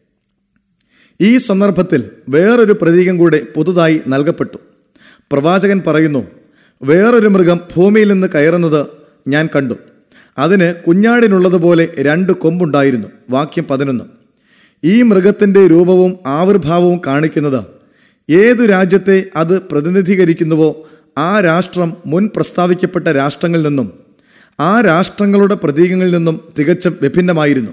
ഈ സന്ദർഭത്തിൽ വേറൊരു പ്രതീകം കൂടെ പുതുതായി നൽകപ്പെട്ടു പ്രവാചകൻ പറയുന്നു വേറൊരു മൃഗം ഭൂമിയിൽ നിന്ന് കയറുന്നത് ഞാൻ കണ്ടു അതിന് കുഞ്ഞാടിനുള്ളതുപോലെ രണ്ട് കൊമ്പുണ്ടായിരുന്നു വാക്യം പതിനൊന്ന് ഈ മൃഗത്തിന്റെ രൂപവും ആവിർഭാവവും കാണിക്കുന്നത് ഏതു രാജ്യത്തെ അത് പ്രതിനിധീകരിക്കുന്നുവോ ആ രാഷ്ട്രം മുൻ പ്രസ്താവിക്കപ്പെട്ട രാഷ്ട്രങ്ങളിൽ നിന്നും ആ രാഷ്ട്രങ്ങളുടെ പ്രതീകങ്ങളിൽ നിന്നും തികച്ചും വിഭിന്നമായിരുന്നു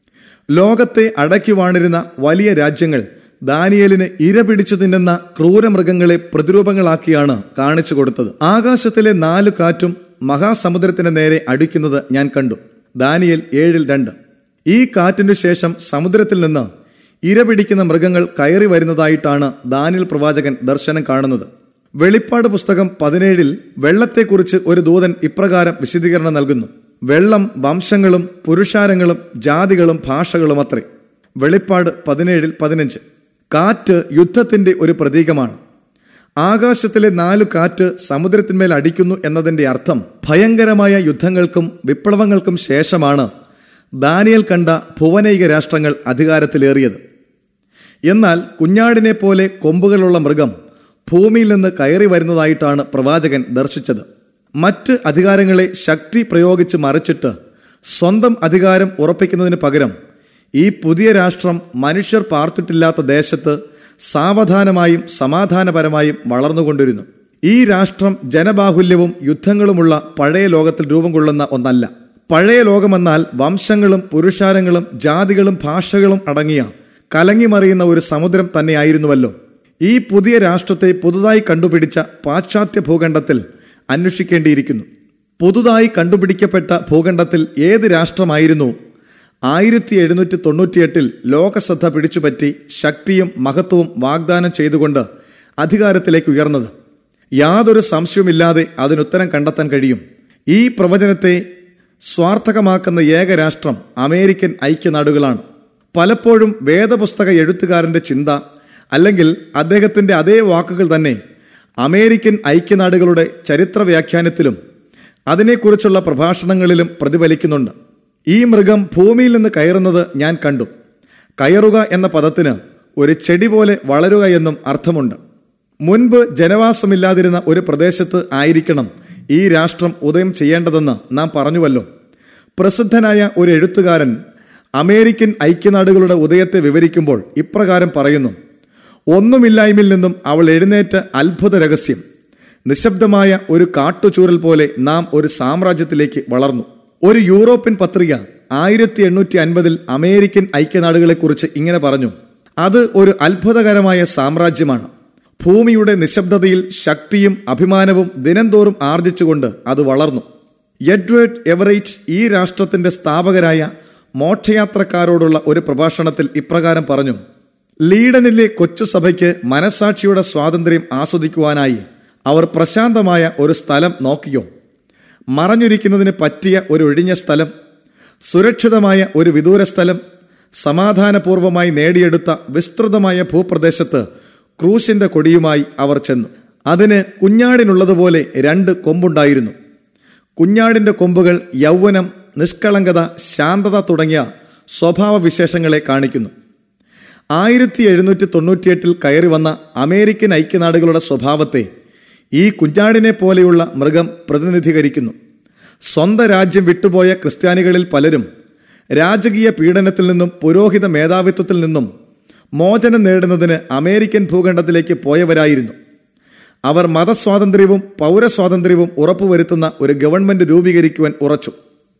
ലോകത്തെ അടക്കി വാണിരുന്ന വലിയ രാജ്യങ്ങൾ ദാനിയലിന് ഇര പിടിച്ചു തിന്നുന്ന ക്രൂരമൃഗങ്ങളെ പ്രതിരൂപങ്ങളാക്കിയാണ് കാണിച്ചു കൊടുത്തത് ആകാശത്തിലെ നാല് കാറ്റും മഹാസമുദ്രത്തിന് നേരെ അടിക്കുന്നത് ഞാൻ കണ്ടു ദാനിയൽ ഏഴിൽ രണ്ട് ഈ കാറ്റിനു ശേഷം സമുദ്രത്തിൽ നിന്ന് ഇര പിടിക്കുന്ന മൃഗങ്ങൾ കയറി വരുന്നതായിട്ടാണ് ദാനിയൽ പ്രവാചകൻ ദർശനം കാണുന്നത് വെളിപ്പാട് പുസ്തകം പതിനേഴിൽ വെള്ളത്തെക്കുറിച്ച് ഒരു ദൂതൻ ഇപ്രകാരം വിശദീകരണം നൽകുന്നു വെള്ളം വംശങ്ങളും പുരുഷാരങ്ങളും ജാതികളും ഭാഷകളും അത്രേ വെളിപ്പാട് പതിനേഴിൽ പതിനഞ്ച് കാറ്റ് യുദ്ധത്തിന്റെ ഒരു പ്രതീകമാണ് ആകാശത്തിലെ നാലു കാറ്റ് സമുദ്രത്തിന്മേൽ അടിക്കുന്നു എന്നതിന്റെ അർത്ഥം ഭയങ്കരമായ യുദ്ധങ്ങൾക്കും വിപ്ലവങ്ങൾക്കും ശേഷമാണ് ദാനിയൽ കണ്ട ഭുവനൈക രാഷ്ട്രങ്ങൾ അധികാരത്തിലേറിയത് എന്നാൽ കുഞ്ഞാടിനെ പോലെ കൊമ്പുകളുള്ള മൃഗം ഭൂമിയിൽ നിന്ന് കയറി വരുന്നതായിട്ടാണ് പ്രവാചകൻ ദർശിച്ചത് മറ്റ് അധികാരങ്ങളെ ശക്തി പ്രയോഗിച്ച് മറിച്ചിട്ട് സ്വന്തം അധികാരം ഉറപ്പിക്കുന്നതിന് പകരം ഈ പുതിയ രാഷ്ട്രം മനുഷ്യർ പാർത്തിട്ടില്ലാത്ത ദേശത്ത് സാവധാനമായും സമാധാനപരമായും വളർന്നുകൊണ്ടിരുന്നു ഈ രാഷ്ട്രം ജനബാഹുല്യവും യുദ്ധങ്ങളുമുള്ള പഴയ ലോകത്തിൽ രൂപം കൊള്ളുന്ന ഒന്നല്ല പഴയ ലോകമെന്നാൽ വംശങ്ങളും പുരുഷാരങ്ങളും ജാതികളും ഭാഷകളും അടങ്ങിയ കലങ്ങിമറിയുന്ന ഒരു സമുദ്രം തന്നെയായിരുന്നുവല്ലോ ഈ പുതിയ രാഷ്ട്രത്തെ പുതുതായി കണ്ടുപിടിച്ച പാശ്ചാത്യ ഭൂഖണ്ഡത്തിൽ അന്വേഷിക്കേണ്ടിയിരിക്കുന്നു പുതുതായി കണ്ടുപിടിക്കപ്പെട്ട ഭൂഖണ്ഡത്തിൽ ഏത് രാഷ്ട്രമായിരുന്നു ആയിരത്തി എഴുന്നൂറ്റി തൊണ്ണൂറ്റിയെട്ടിൽ ലോകശ്രദ്ധ പിടിച്ചുപറ്റി ശക്തിയും മഹത്വവും വാഗ്ദാനം ചെയ്തുകൊണ്ട് അധികാരത്തിലേക്ക് ഉയർന്നത് യാതൊരു സംശയവുമില്ലാതെ അതിനുത്തരം കണ്ടെത്താൻ കഴിയും ഈ പ്രവചനത്തെ സ്വാർത്ഥകമാക്കുന്ന ഏക രാഷ്ട്രം അമേരിക്കൻ ഐക്യനാടുകളാണ് പലപ്പോഴും വേദപുസ്തക എഴുത്തുകാരന്റെ ചിന്ത അല്ലെങ്കിൽ അദ്ദേഹത്തിന്റെ അതേ വാക്കുകൾ തന്നെ അമേരിക്കൻ ഐക്യനാടുകളുടെ ചരിത്ര വ്യാഖ്യാനത്തിലും അതിനെക്കുറിച്ചുള്ള പ്രഭാഷണങ്ങളിലും പ്രതിഫലിക്കുന്നുണ്ട് ഈ മൃഗം ഭൂമിയിൽ നിന്ന് കയറുന്നത് ഞാൻ കണ്ടു കയറുക എന്ന പദത്തിന് ഒരു ചെടി പോലെ വളരുക എന്നും അർത്ഥമുണ്ട് മുൻപ് ജനവാസമില്ലാതിരുന്ന ഒരു പ്രദേശത്ത് ആയിരിക്കണം ഈ രാഷ്ട്രം ഉദയം ചെയ്യേണ്ടതെന്ന് നാം പറഞ്ഞുവല്ലോ പ്രസിദ്ധനായ ഒരു എഴുത്തുകാരൻ അമേരിക്കൻ ഐക്യനാടുകളുടെ ഉദയത്തെ വിവരിക്കുമ്പോൾ ഇപ്രകാരം പറയുന്നു ഒന്നുമില്ലായ്മയിൽ നിന്നും അവൾ എഴുന്നേറ്റ അത്ഭുത രഹസ്യം നിശബ്ദമായ ഒരു കാട്ടുചൂരൽ പോലെ നാം ഒരു സാമ്രാജ്യത്തിലേക്ക് വളർന്നു ഒരു യൂറോപ്യൻ പത്രിക ആയിരത്തി എണ്ണൂറ്റി അൻപതിൽ അമേരിക്കൻ ഐക്യനാടുകളെക്കുറിച്ച് ഇങ്ങനെ പറഞ്ഞു അത് ഒരു അത്ഭുതകരമായ സാമ്രാജ്യമാണ് ഭൂമിയുടെ നിശബ്ദതയിൽ ശക്തിയും അഭിമാനവും ദിനംതോറും ആർജിച്ചുകൊണ്ട് അത് വളർന്നു എഡ്വേർഡ് എവറേറ്റ് ഈ രാഷ്ട്രത്തിന്റെ സ്ഥാപകരായ മോക്ഷയാത്രക്കാരോടുള്ള ഒരു പ്രഭാഷണത്തിൽ ഇപ്രകാരം പറഞ്ഞു ലീഡനിലെ കൊച്ചു സഭയ്ക്ക് മനസാക്ഷിയുടെ സ്വാതന്ത്ര്യം ആസ്വദിക്കുവാനായി അവർ പ്രശാന്തമായ ഒരു സ്ഥലം നോക്കിയോ മറഞ്ഞിരിക്കുന്നതിന് പറ്റിയ ഒരു ഒഴിഞ്ഞ സ്ഥലം സുരക്ഷിതമായ ഒരു വിദൂര സ്ഥലം സമാധാനപൂർവമായി നേടിയെടുത്ത വിസ്തൃതമായ ഭൂപ്രദേശത്ത് ക്രൂശിന്റെ കൊടിയുമായി അവർ ചെന്നു അതിന് കുഞ്ഞാടിനുള്ളതുപോലെ രണ്ട് കൊമ്പുണ്ടായിരുന്നു കുഞ്ഞാടിന്റെ കൊമ്പുകൾ യൗവനം നിഷ്കളങ്കത ശാന്തത തുടങ്ങിയ സ്വഭാവ വിശേഷങ്ങളെ കാണിക്കുന്നു ആയിരത്തി എഴുന്നൂറ്റി തൊണ്ണൂറ്റിയെട്ടിൽ കയറി വന്ന അമേരിക്കൻ ഐക്യനാടുകളുടെ സ്വഭാവത്തെ ഈ കുഞ്ഞാടിനെ പോലെയുള്ള മൃഗം പ്രതിനിധീകരിക്കുന്നു സ്വന്തം രാജ്യം വിട്ടുപോയ ക്രിസ്ത്യാനികളിൽ പലരും രാജകീയ പീഡനത്തിൽ നിന്നും പുരോഹിത മേധാവിത്വത്തിൽ നിന്നും മോചനം നേടുന്നതിന് അമേരിക്കൻ ഭൂഖണ്ഡത്തിലേക്ക് പോയവരായിരുന്നു അവർ മതസ്വാതന്ത്ര്യവും പൗരസ്വാതന്ത്ര്യവും ഉറപ്പുവരുത്തുന്ന ഒരു ഗവൺമെന്റ് രൂപീകരിക്കുവാൻ ഉറച്ചു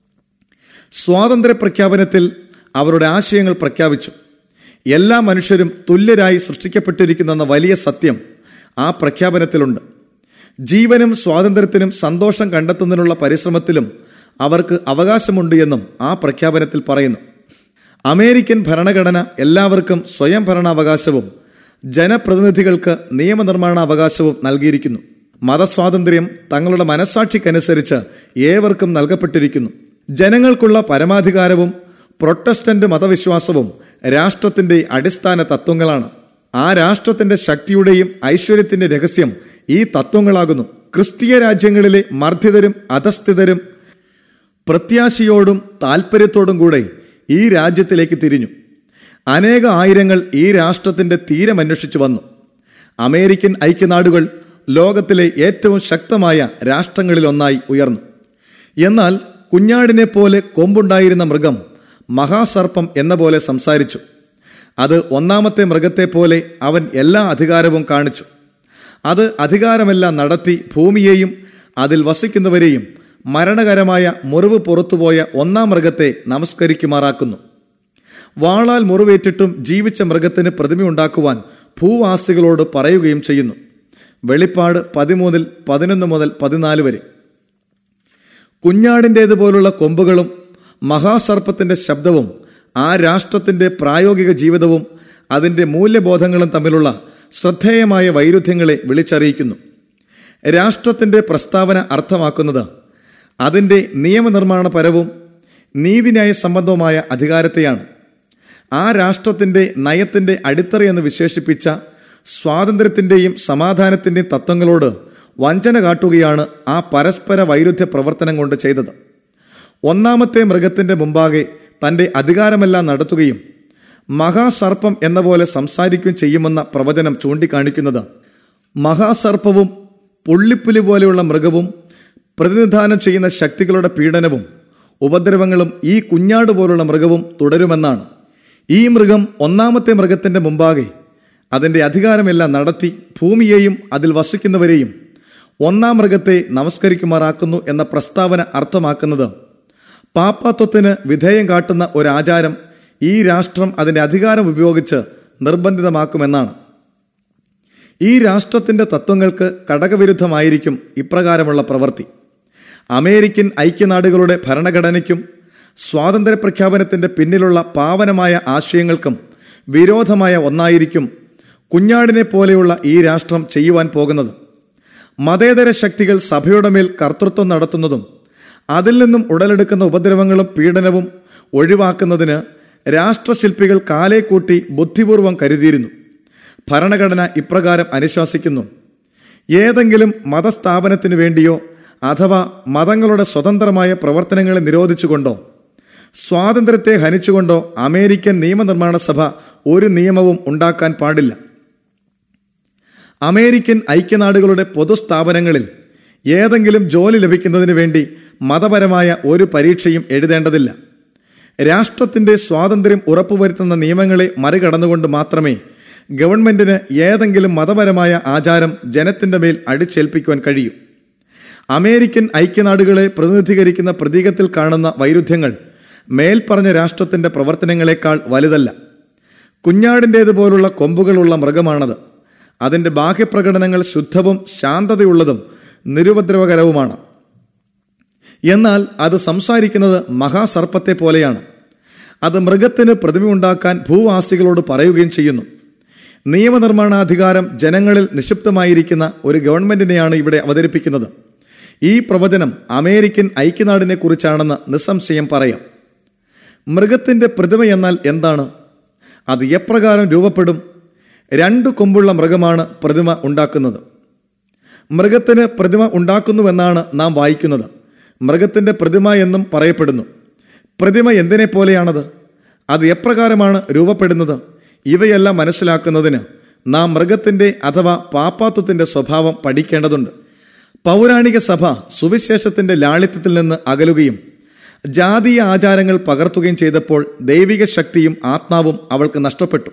സ്വാതന്ത്ര്യ പ്രഖ്യാപനത്തിൽ അവരുടെ ആശയങ്ങൾ പ്രഖ്യാപിച്ചു എല്ലാ മനുഷ്യരും തുല്യരായി സൃഷ്ടിക്കപ്പെട്ടിരിക്കുന്നെന്ന വലിയ സത്യം ആ പ്രഖ്യാപനത്തിലുണ്ട് ജീവനും സ്വാതന്ത്ര്യത്തിനും സന്തോഷം കണ്ടെത്തുന്നതിനുള്ള പരിശ്രമത്തിലും അവർക്ക് അവകാശമുണ്ട് എന്നും ആ പ്രഖ്യാപനത്തിൽ പറയുന്നു അമേരിക്കൻ ഭരണഘടന എല്ലാവർക്കും സ്വയം ഭരണാവകാശവും ജനപ്രതിനിധികൾക്ക് നിയമനിർമ്മാണ അവകാശവും നൽകിയിരിക്കുന്നു മതസ്വാതന്ത്ര്യം തങ്ങളുടെ മനസ്സാക്ഷിക്കനുസരിച്ച് ഏവർക്കും നൽകപ്പെട്ടിരിക്കുന്നു ജനങ്ങൾക്കുള്ള പരമാധികാരവും പ്രൊട്ടസ്റ്റന്റ് മതവിശ്വാസവും രാഷ്ട്രത്തിന്റെ അടിസ്ഥാന തത്വങ്ങളാണ് ആ രാഷ്ട്രത്തിന്റെ ശക്തിയുടെയും ഐശ്വര്യത്തിന്റെ രഹസ്യം ഈ തത്വങ്ങളാകുന്നു ക്രിസ്തീയ രാജ്യങ്ങളിലെ മർദ്ദിതരും അധസ്ഥിതരും പ്രത്യാശയോടും താല്പര്യത്തോടും കൂടെ ഈ രാജ്യത്തിലേക്ക് തിരിഞ്ഞു അനേക ആയിരങ്ങൾ ഈ രാഷ്ട്രത്തിന്റെ തീരമന്വേഷിച്ചു വന്നു അമേരിക്കൻ ഐക്യനാടുകൾ ലോകത്തിലെ ഏറ്റവും ശക്തമായ രാഷ്ട്രങ്ങളിലൊന്നായി ഉയർന്നു എന്നാൽ കുഞ്ഞാടിനെ പോലെ കൊമ്പുണ്ടായിരുന്ന മൃഗം മഹാസർപ്പം എന്ന പോലെ സംസാരിച്ചു അത് ഒന്നാമത്തെ മൃഗത്തെ പോലെ അവൻ എല്ലാ അധികാരവും കാണിച്ചു അത് അധികാരമെല്ലാം നടത്തി ഭൂമിയെയും അതിൽ വസിക്കുന്നവരെയും മരണകരമായ മുറിവ് പുറത്തുപോയ ഒന്നാം മൃഗത്തെ നമസ്കരിക്കുമാറാക്കുന്നു വാളാൽ മുറിവേറ്റിട്ടും ജീവിച്ച മൃഗത്തിന് പ്രതിമയുണ്ടാക്കുവാൻ ഭൂവാസികളോട് പറയുകയും ചെയ്യുന്നു വെളിപ്പാട് പതിമൂന്നിൽ പതിനൊന്ന് മുതൽ പതിനാല് വരെ കുഞ്ഞാടിൻ്റേതുപോലുള്ള കൊമ്പുകളും മഹാസർപ്പത്തിന്റെ ശബ്ദവും ആ രാഷ്ട്രത്തിന്റെ പ്രായോഗിക ജീവിതവും അതിന്റെ മൂല്യബോധങ്ങളും തമ്മിലുള്ള ശ്രദ്ധേയമായ വൈരുദ്ധ്യങ്ങളെ വിളിച്ചറിയിക്കുന്നു രാഷ്ട്രത്തിന്റെ പ്രസ്താവന അർത്ഥമാക്കുന്നത് അതിന്റെ നിയമനിർമ്മാണപരവും നീതിന്യായ സംബന്ധവുമായ അധികാരത്തെയാണ് ആ രാഷ്ട്രത്തിന്റെ നയത്തിന്റെ അടിത്തറയെന്ന് വിശേഷിപ്പിച്ച സ്വാതന്ത്ര്യത്തിന്റെയും സമാധാനത്തിന്റെയും തത്വങ്ങളോട് വഞ്ചന കാട്ടുകയാണ് ആ പരസ്പര വൈരുദ്ധ്യ പ്രവർത്തനം കൊണ്ട് ചെയ്തത് ഒന്നാമത്തെ മൃഗത്തിന്റെ മുമ്പാകെ തന്റെ അധികാരമെല്ലാം നടത്തുകയും മഹാസർപ്പം എന്ന പോലെ സംസാരിക്കുകയും ചെയ്യുമെന്ന പ്രവചനം ചൂണ്ടിക്കാണിക്കുന്നത് മഹാസർപ്പവും പുള്ളിപ്പുലി പോലെയുള്ള മൃഗവും പ്രതിനിധാനം ചെയ്യുന്ന ശക്തികളുടെ പീഡനവും ഉപദ്രവങ്ങളും ഈ കുഞ്ഞാട് പോലുള്ള മൃഗവും തുടരുമെന്നാണ് ഈ മൃഗം ഒന്നാമത്തെ മൃഗത്തിന്റെ മുമ്പാകെ അതിന്റെ അധികാരമെല്ലാം നടത്തി ഭൂമിയെയും അതിൽ വസിക്കുന്നവരെയും ഒന്നാം മൃഗത്തെ നമസ്കരിക്കുമാറാക്കുന്നു എന്ന പ്രസ്താവന അർത്ഥമാക്കുന്നത് പാപ്പാത്വത്തിന് വിധേയം കാട്ടുന്ന ഒരു ആചാരം ഈ രാഷ്ട്രം അതിന്റെ അധികാരം ഉപയോഗിച്ച് നിർബന്ധിതമാക്കുമെന്നാണ് ഈ രാഷ്ട്രത്തിന്റെ തത്വങ്ങൾക്ക് ഘടകവിരുദ്ധമായിരിക്കും ഇപ്രകാരമുള്ള പ്രവൃത്തി അമേരിക്കൻ ഐക്യനാടുകളുടെ ഭരണഘടനയ്ക്കും സ്വാതന്ത്ര്യ പ്രഖ്യാപനത്തിന്റെ പിന്നിലുള്ള പാവനമായ ആശയങ്ങൾക്കും വിരോധമായ ഒന്നായിരിക്കും കുഞ്ഞാടിനെ പോലെയുള്ള ഈ രാഷ്ട്രം ചെയ്യുവാൻ പോകുന്നത് മതേതര ശക്തികൾ സഭയുടെ മേൽ കർത്തൃത്വം നടത്തുന്നതും അതിൽ നിന്നും ഉടലെടുക്കുന്ന ഉപദ്രവങ്ങളും പീഡനവും ഒഴിവാക്കുന്നതിന് രാഷ്ട്രശില്പികൾ കാലേ കൂട്ടി ബുദ്ധിപൂർവം കരുതിയിരുന്നു ഭരണഘടന ഇപ്രകാരം അനുശാസിക്കുന്നു ഏതെങ്കിലും മതസ്ഥാപനത്തിനു വേണ്ടിയോ അഥവാ മതങ്ങളുടെ സ്വതന്ത്രമായ പ്രവർത്തനങ്ങളെ നിരോധിച്ചുകൊണ്ടോ സ്വാതന്ത്ര്യത്തെ ഹനിച്ചുകൊണ്ടോ അമേരിക്കൻ നിയമനിർമ്മാണ സഭ ഒരു നിയമവും ഉണ്ടാക്കാൻ പാടില്ല അമേരിക്കൻ ഐക്യനാടുകളുടെ പൊതുസ്ഥാപനങ്ങളിൽ ഏതെങ്കിലും ജോലി ലഭിക്കുന്നതിന് വേണ്ടി മതപരമായ ഒരു പരീക്ഷയും എഴുതേണ്ടതില്ല രാഷ്ട്രത്തിന്റെ സ്വാതന്ത്ര്യം ഉറപ്പുവരുത്തുന്ന നിയമങ്ങളെ മറികടന്നുകൊണ്ട് മാത്രമേ ഗവൺമെന്റിന് ഏതെങ്കിലും മതപരമായ ആചാരം ജനത്തിന്റെ മേൽ അടിച്ചേൽപ്പിക്കുവാൻ കഴിയൂ അമേരിക്കൻ ഐക്യനാടുകളെ പ്രതിനിധീകരിക്കുന്ന പ്രതീകത്തിൽ കാണുന്ന വൈരുദ്ധ്യങ്ങൾ മേൽപ്പറഞ്ഞ രാഷ്ട്രത്തിന്റെ പ്രവർത്തനങ്ങളെക്കാൾ വലുതല്ല കുഞ്ഞാടിൻ്റേതുപോലുള്ള കൊമ്പുകളുള്ള മൃഗമാണത് അതിന്റെ ബാഹ്യപ്രകടനങ്ങൾ ശുദ്ധവും ശാന്തതയുള്ളതും നിരുപദ്രവകരവുമാണ് എന്നാൽ അത് സംസാരിക്കുന്നത് മഹാസർപ്പത്തെ പോലെയാണ് അത് മൃഗത്തിന് പ്രതിമയുണ്ടാക്കാൻ ഭൂവാസികളോട് പറയുകയും ചെയ്യുന്നു നിയമനിർമ്മാണാധികാരം ജനങ്ങളിൽ നിക്ഷിപ്തമായിരിക്കുന്ന ഒരു ഗവൺമെന്റിനെയാണ് ഇവിടെ അവതരിപ്പിക്കുന്നത് ഈ പ്രവചനം അമേരിക്കൻ ഐക്യനാടിനെ കുറിച്ചാണെന്ന് നിസ്സംശയം പറയാം മൃഗത്തിന്റെ പ്രതിമ എന്നാൽ എന്താണ് അത് എപ്രകാരം രൂപപ്പെടും രണ്ടു കൊമ്പുള്ള മൃഗമാണ് പ്രതിമ ഉണ്ടാക്കുന്നത് മൃഗത്തിന് പ്രതിമ ഉണ്ടാക്കുന്നുവെന്നാണ് നാം വായിക്കുന്നത് മൃഗത്തിന്റെ പ്രതിമ എന്നും പറയപ്പെടുന്നു പ്രതിമ എന്തിനെ പോലെയാണത് അത് എപ്രകാരമാണ് രൂപപ്പെടുന്നത് ഇവയെല്ലാം മനസ്സിലാക്കുന്നതിന് നാം മൃഗത്തിന്റെ അഥവാ പാപ്പാത്വത്തിന്റെ സ്വഭാവം പഠിക്കേണ്ടതുണ്ട് പൗരാണിക സഭ സുവിശേഷത്തിന്റെ ലാളിത്യത്തിൽ നിന്ന് അകലുകയും ജാതീയ ആചാരങ്ങൾ പകർത്തുകയും ചെയ്തപ്പോൾ ദൈവിക ശക്തിയും ആത്മാവും അവൾക്ക് നഷ്ടപ്പെട്ടു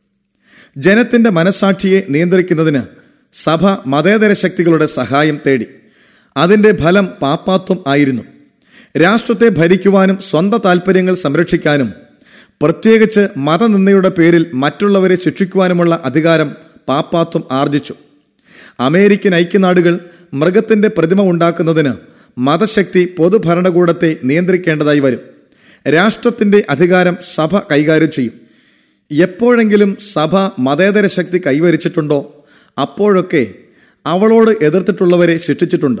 ജനത്തിന്റെ മനസാക്ഷിയെ നിയന്ത്രിക്കുന്നതിന് സഭ മതേതര ശക്തികളുടെ സഹായം തേടി അതിന്റെ ഫലം പാപ്പാത്വം ആയിരുന്നു രാഷ്ട്രത്തെ ഭരിക്കുവാനും സ്വന്തം താൽപ്പര്യങ്ങൾ സംരക്ഷിക്കാനും പ്രത്യേകിച്ച് മതനിന്ദയുടെ പേരിൽ മറ്റുള്ളവരെ ശിക്ഷിക്കുവാനുമുള്ള അധികാരം പാപ്പാത്വം ആർജിച്ചു അമേരിക്കൻ ഐക്യനാടുകൾ മൃഗത്തിന്റെ പ്രതിമ ഉണ്ടാക്കുന്നതിന് മതശക്തി പൊതുഭരണകൂടത്തെ നിയന്ത്രിക്കേണ്ടതായി വരും രാഷ്ട്രത്തിന്റെ അധികാരം സഭ കൈകാര്യം ചെയ്യും എപ്പോഴെങ്കിലും സഭ മതേതര ശക്തി കൈവരിച്ചിട്ടുണ്ടോ അപ്പോഴൊക്കെ അവളോട് എതിർത്തിട്ടുള്ളവരെ ശിക്ഷിച്ചിട്ടുണ്ട്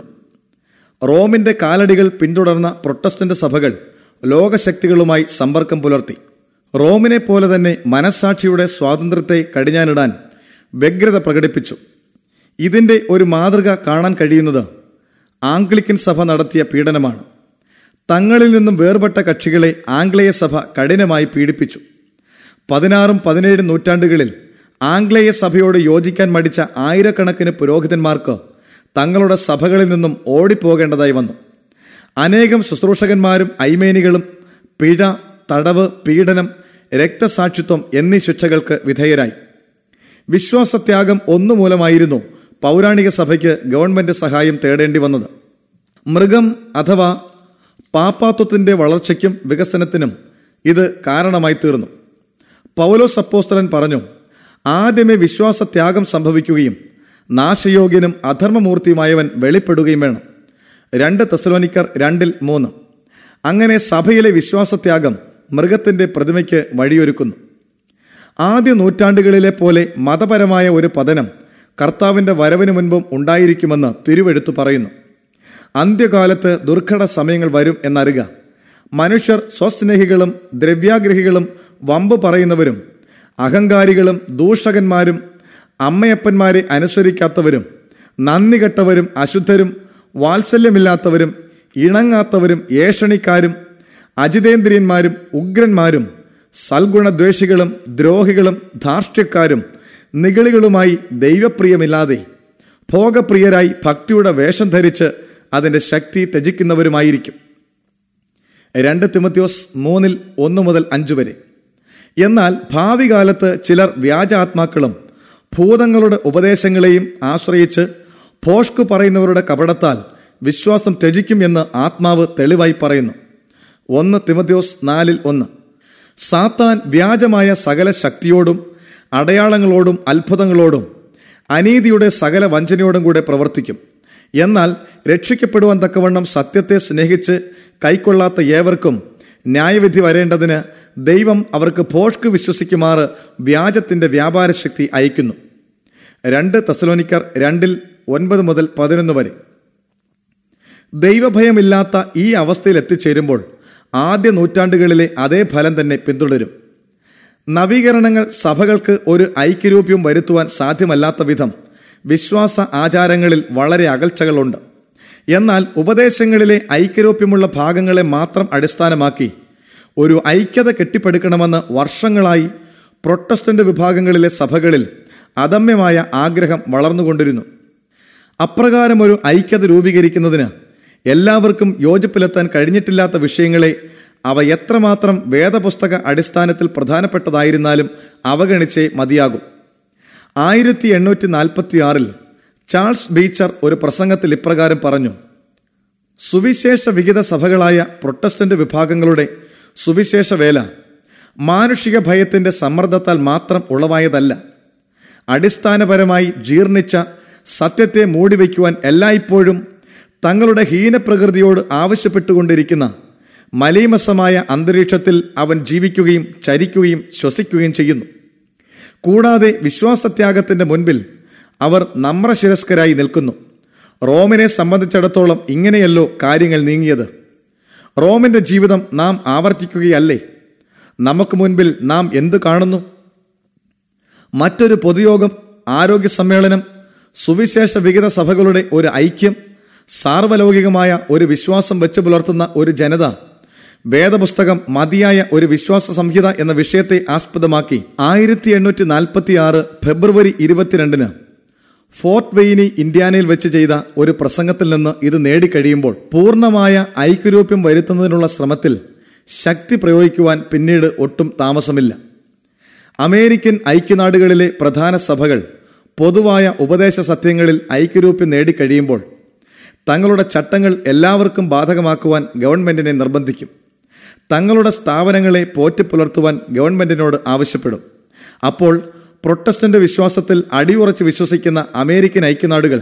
റോമിന്റെ കാലടികൾ പിന്തുടർന്ന പ്രൊട്ടസ്റ്റന്റ് സഭകൾ ലോകശക്തികളുമായി സമ്പർക്കം പുലർത്തി റോമിനെ പോലെ തന്നെ മനസാക്ഷിയുടെ സ്വാതന്ത്ര്യത്തെ കടിഞ്ഞാനിടാൻ വ്യഗ്രത പ്രകടിപ്പിച്ചു ഇതിന്റെ ഒരു മാതൃക കാണാൻ കഴിയുന്നത് ആംഗ്ലിക്കൻ സഭ നടത്തിയ പീഡനമാണ് തങ്ങളിൽ നിന്നും വേർപെട്ട കക്ഷികളെ ആംഗ്ലേയ സഭ കഠിനമായി പീഡിപ്പിച്ചു പതിനാറും പതിനേഴും നൂറ്റാണ്ടുകളിൽ ആംഗ്ലേയ സഭയോട് യോജിക്കാൻ മടിച്ച ആയിരക്കണക്കിന് പുരോഹിതന്മാർക്ക് തങ്ങളുടെ സഭകളിൽ നിന്നും ഓടിപ്പോകേണ്ടതായി വന്നു അനേകം ശുശ്രൂഷകന്മാരും ഐമേനികളും പിഴ തടവ് പീഡനം രക്തസാക്ഷിത്വം എന്നീ ശിക്ഷകൾക്ക് വിധേയരായി വിശ്വാസത്യാഗം ഒന്നു മൂലമായിരുന്നു പൗരാണിക സഭയ്ക്ക് ഗവൺമെന്റ് സഹായം തേടേണ്ടി വന്നത് മൃഗം അഥവാ പാപ്പാത്വത്തിന്റെ വളർച്ചയ്ക്കും വികസനത്തിനും ഇത് കാരണമായി തീർന്നു പൗലോസ് അപ്പോസ്തലൻ പറഞ്ഞു ആദ്യമേ വിശ്വാസത്യാഗം സംഭവിക്കുകയും നാശയോഗ്യനും അധർമ്മമൂർത്തിയുമായവൻ വെളിപ്പെടുകയും വേണം രണ്ട് തെസലോനിക്കർ രണ്ടിൽ മൂന്ന് അങ്ങനെ സഭയിലെ വിശ്വാസത്യാഗം മൃഗത്തിന്റെ പ്രതിമയ്ക്ക് വഴിയൊരുക്കുന്നു ആദ്യ നൂറ്റാണ്ടുകളിലെ പോലെ മതപരമായ ഒരു പതനം കർത്താവിന്റെ വരവിന് മുൻപും ഉണ്ടായിരിക്കുമെന്ന് തിരുവെടുത്തു പറയുന്നു അന്ത്യകാലത്ത് ദുർഘട സമയങ്ങൾ വരും എന്നറിയുക മനുഷ്യർ സ്വസ്നേഹികളും ദ്രവ്യാഗ്രഹികളും വമ്പ് പറയുന്നവരും അഹങ്കാരികളും ദൂഷകന്മാരും അമ്മയപ്പന്മാരെ അനുസരിക്കാത്തവരും നന്ദി കെട്ടവരും അശുദ്ധരും വാത്സല്യമില്ലാത്തവരും ഇണങ്ങാത്തവരും ഏഷണിക്കാരും അജിതേന്ദ്രിയന്മാരും ഉഗ്രന്മാരും സൽഗുണദ്വേഷികളും ദ്രോഹികളും ധാർഷ്ട്യക്കാരും നിഗളികളുമായി ദൈവപ്രിയമില്ലാതെ ഭോഗപ്രിയരായി ഭക്തിയുടെ വേഷം ധരിച്ച് അതിൻ്റെ ശക്തി ത്യജിക്കുന്നവരുമായിരിക്കും രണ്ട് തിമത്യോസ് മൂന്നിൽ ഒന്ന് മുതൽ അഞ്ച് വരെ എന്നാൽ ഭാവി കാലത്ത് ചിലർ വ്യാജാത്മാക്കളും ഭൂതങ്ങളുടെ ഉപദേശങ്ങളെയും ആശ്രയിച്ച് ഭോഷ്കു പറയുന്നവരുടെ കപടത്താൽ വിശ്വാസം ത്യജിക്കും എന്ന് ആത്മാവ് തെളിവായി പറയുന്നു ഒന്ന് തിമത്യോസ് നാലിൽ ഒന്ന് സാത്താൻ വ്യാജമായ സകല ശക്തിയോടും അടയാളങ്ങളോടും അത്ഭുതങ്ങളോടും അനീതിയുടെ സകല വഞ്ചനയോടും കൂടെ പ്രവർത്തിക്കും എന്നാൽ രക്ഷിക്കപ്പെടുവാൻ തക്കവണ്ണം സത്യത്തെ സ്നേഹിച്ച് കൈക്കൊള്ളാത്ത ഏവർക്കും ന്യായവിധി വരേണ്ടതിന് ദൈവം അവർക്ക് ഭോഷ്ക് വിശ്വസിക്കുമാറ് വ്യാജത്തിന്റെ വ്യാപാരശക്തി അയക്കുന്നു രണ്ട് തസലോനിക്കർ രണ്ടിൽ ഒൻപത് മുതൽ പതിനൊന്ന് വരെ ദൈവഭയമില്ലാത്ത ഈ അവസ്ഥയിൽ എത്തിച്ചേരുമ്പോൾ ആദ്യ നൂറ്റാണ്ടുകളിലെ അതേ ഫലം തന്നെ പിന്തുടരും നവീകരണങ്ങൾ സഭകൾക്ക് ഒരു ഐക്യരൂപ്യം വരുത്തുവാൻ സാധ്യമല്ലാത്ത വിധം വിശ്വാസ ആചാരങ്ങളിൽ വളരെ അകൽച്ചകളുണ്ട് എന്നാൽ ഉപദേശങ്ങളിലെ ഐക്യരൂപ്യമുള്ള ഭാഗങ്ങളെ മാത്രം അടിസ്ഥാനമാക്കി ഒരു ഐക്യത കെട്ടിപ്പടുക്കണമെന്ന് വർഷങ്ങളായി പ്രൊട്ടസ്റ്റന്റ് വിഭാഗങ്ങളിലെ സഭകളിൽ അദമ്യമായ ആഗ്രഹം വളർന്നുകൊണ്ടിരുന്നു അപ്രകാരം ഒരു ഐക്യത രൂപീകരിക്കുന്നതിന് എല്ലാവർക്കും യോജിപ്പിലെത്താൻ കഴിഞ്ഞിട്ടില്ലാത്ത വിഷയങ്ങളെ അവ എത്രമാത്രം വേദപുസ്തക അടിസ്ഥാനത്തിൽ പ്രധാനപ്പെട്ടതായിരുന്നാലും അവഗണിച്ചേ മതിയാകും ആയിരത്തി എണ്ണൂറ്റി നാൽപ്പത്തി ആറിൽ ചാൾസ് ബീച്ചർ ഒരു പ്രസംഗത്തിൽ ഇപ്രകാരം പറഞ്ഞു സുവിശേഷ വിഹിത സഭകളായ പ്രൊട്ടസ്റ്റന്റ് വിഭാഗങ്ങളുടെ സുവിശേഷ വേല മാനുഷിക ഭയത്തിന്റെ സമ്മർദ്ദത്താൽ മാത്രം ഉളവായതല്ല അടിസ്ഥാനപരമായി ജീർണിച്ച സത്യത്തെ മൂടിവെക്കുവാൻ എല്ലായ്പ്പോഴും തങ്ങളുടെ ഹീനപ്രകൃതിയോട് ആവശ്യപ്പെട്ടുകൊണ്ടിരിക്കുന്ന മലീമസമായ അന്തരീക്ഷത്തിൽ അവൻ ജീവിക്കുകയും ചരിക്കുകയും ശ്വസിക്കുകയും ചെയ്യുന്നു കൂടാതെ വിശ്വാസത്യാഗത്തിന്റെ മുൻപിൽ അവർ നമ്രശിരസ്കരായി നിൽക്കുന്നു റോമിനെ സംബന്ധിച്ചിടത്തോളം ഇങ്ങനെയല്ലോ കാര്യങ്ങൾ നീങ്ങിയത് റോമിന്റെ ജീവിതം നാം ആവർത്തിക്കുകയല്ലേ നമുക്ക് മുൻപിൽ നാം എന്ത് കാണുന്നു മറ്റൊരു പൊതുയോഗം ആരോഗ്യ സമ്മേളനം സുവിശേഷ വിഹിത സഭകളുടെ ഒരു ഐക്യം സാർവലൗകികമായ ഒരു വിശ്വാസം വെച്ച് പുലർത്തുന്ന ഒരു ജനത വേദപുസ്തകം മതിയായ ഒരു വിശ്വാസ സംഹിത എന്ന വിഷയത്തെ ആസ്പദമാക്കി ആയിരത്തി എണ്ണൂറ്റി നാൽപ്പത്തി ആറ് ഫെബ്രുവരി ഇരുപത്തിരണ്ടിന് ഫോർട്ട് വെയിനി ഇന്ത്യാനയിൽ വെച്ച് ചെയ്ത ഒരു പ്രസംഗത്തിൽ നിന്ന് ഇത് നേടിക്കഴിയുമ്പോൾ പൂർണ്ണമായ ഐക്യരൂപ്യം വരുത്തുന്നതിനുള്ള ശ്രമത്തിൽ ശക്തി പ്രയോഗിക്കുവാൻ പിന്നീട് ഒട്ടും താമസമില്ല അമേരിക്കൻ ഐക്യനാടുകളിലെ പ്രധാന സഭകൾ പൊതുവായ ഉപദേശ സത്യങ്ങളിൽ ഐക്യരൂപ്യം നേടിക്കഴിയുമ്പോൾ തങ്ങളുടെ ചട്ടങ്ങൾ എല്ലാവർക്കും ബാധകമാക്കുവാൻ ഗവൺമെന്റിനെ നിർബന്ധിക്കും തങ്ങളുടെ സ്ഥാപനങ്ങളെ പോറ്റിപ്പുലർത്തുവാൻ ഗവൺമെന്റിനോട് ആവശ്യപ്പെടും അപ്പോൾ പ്രൊട്ടസ്റ്റന്റ് വിശ്വാസത്തിൽ അടിയുറച്ച് വിശ്വസിക്കുന്ന അമേരിക്കൻ ഐക്യനാടുകൾ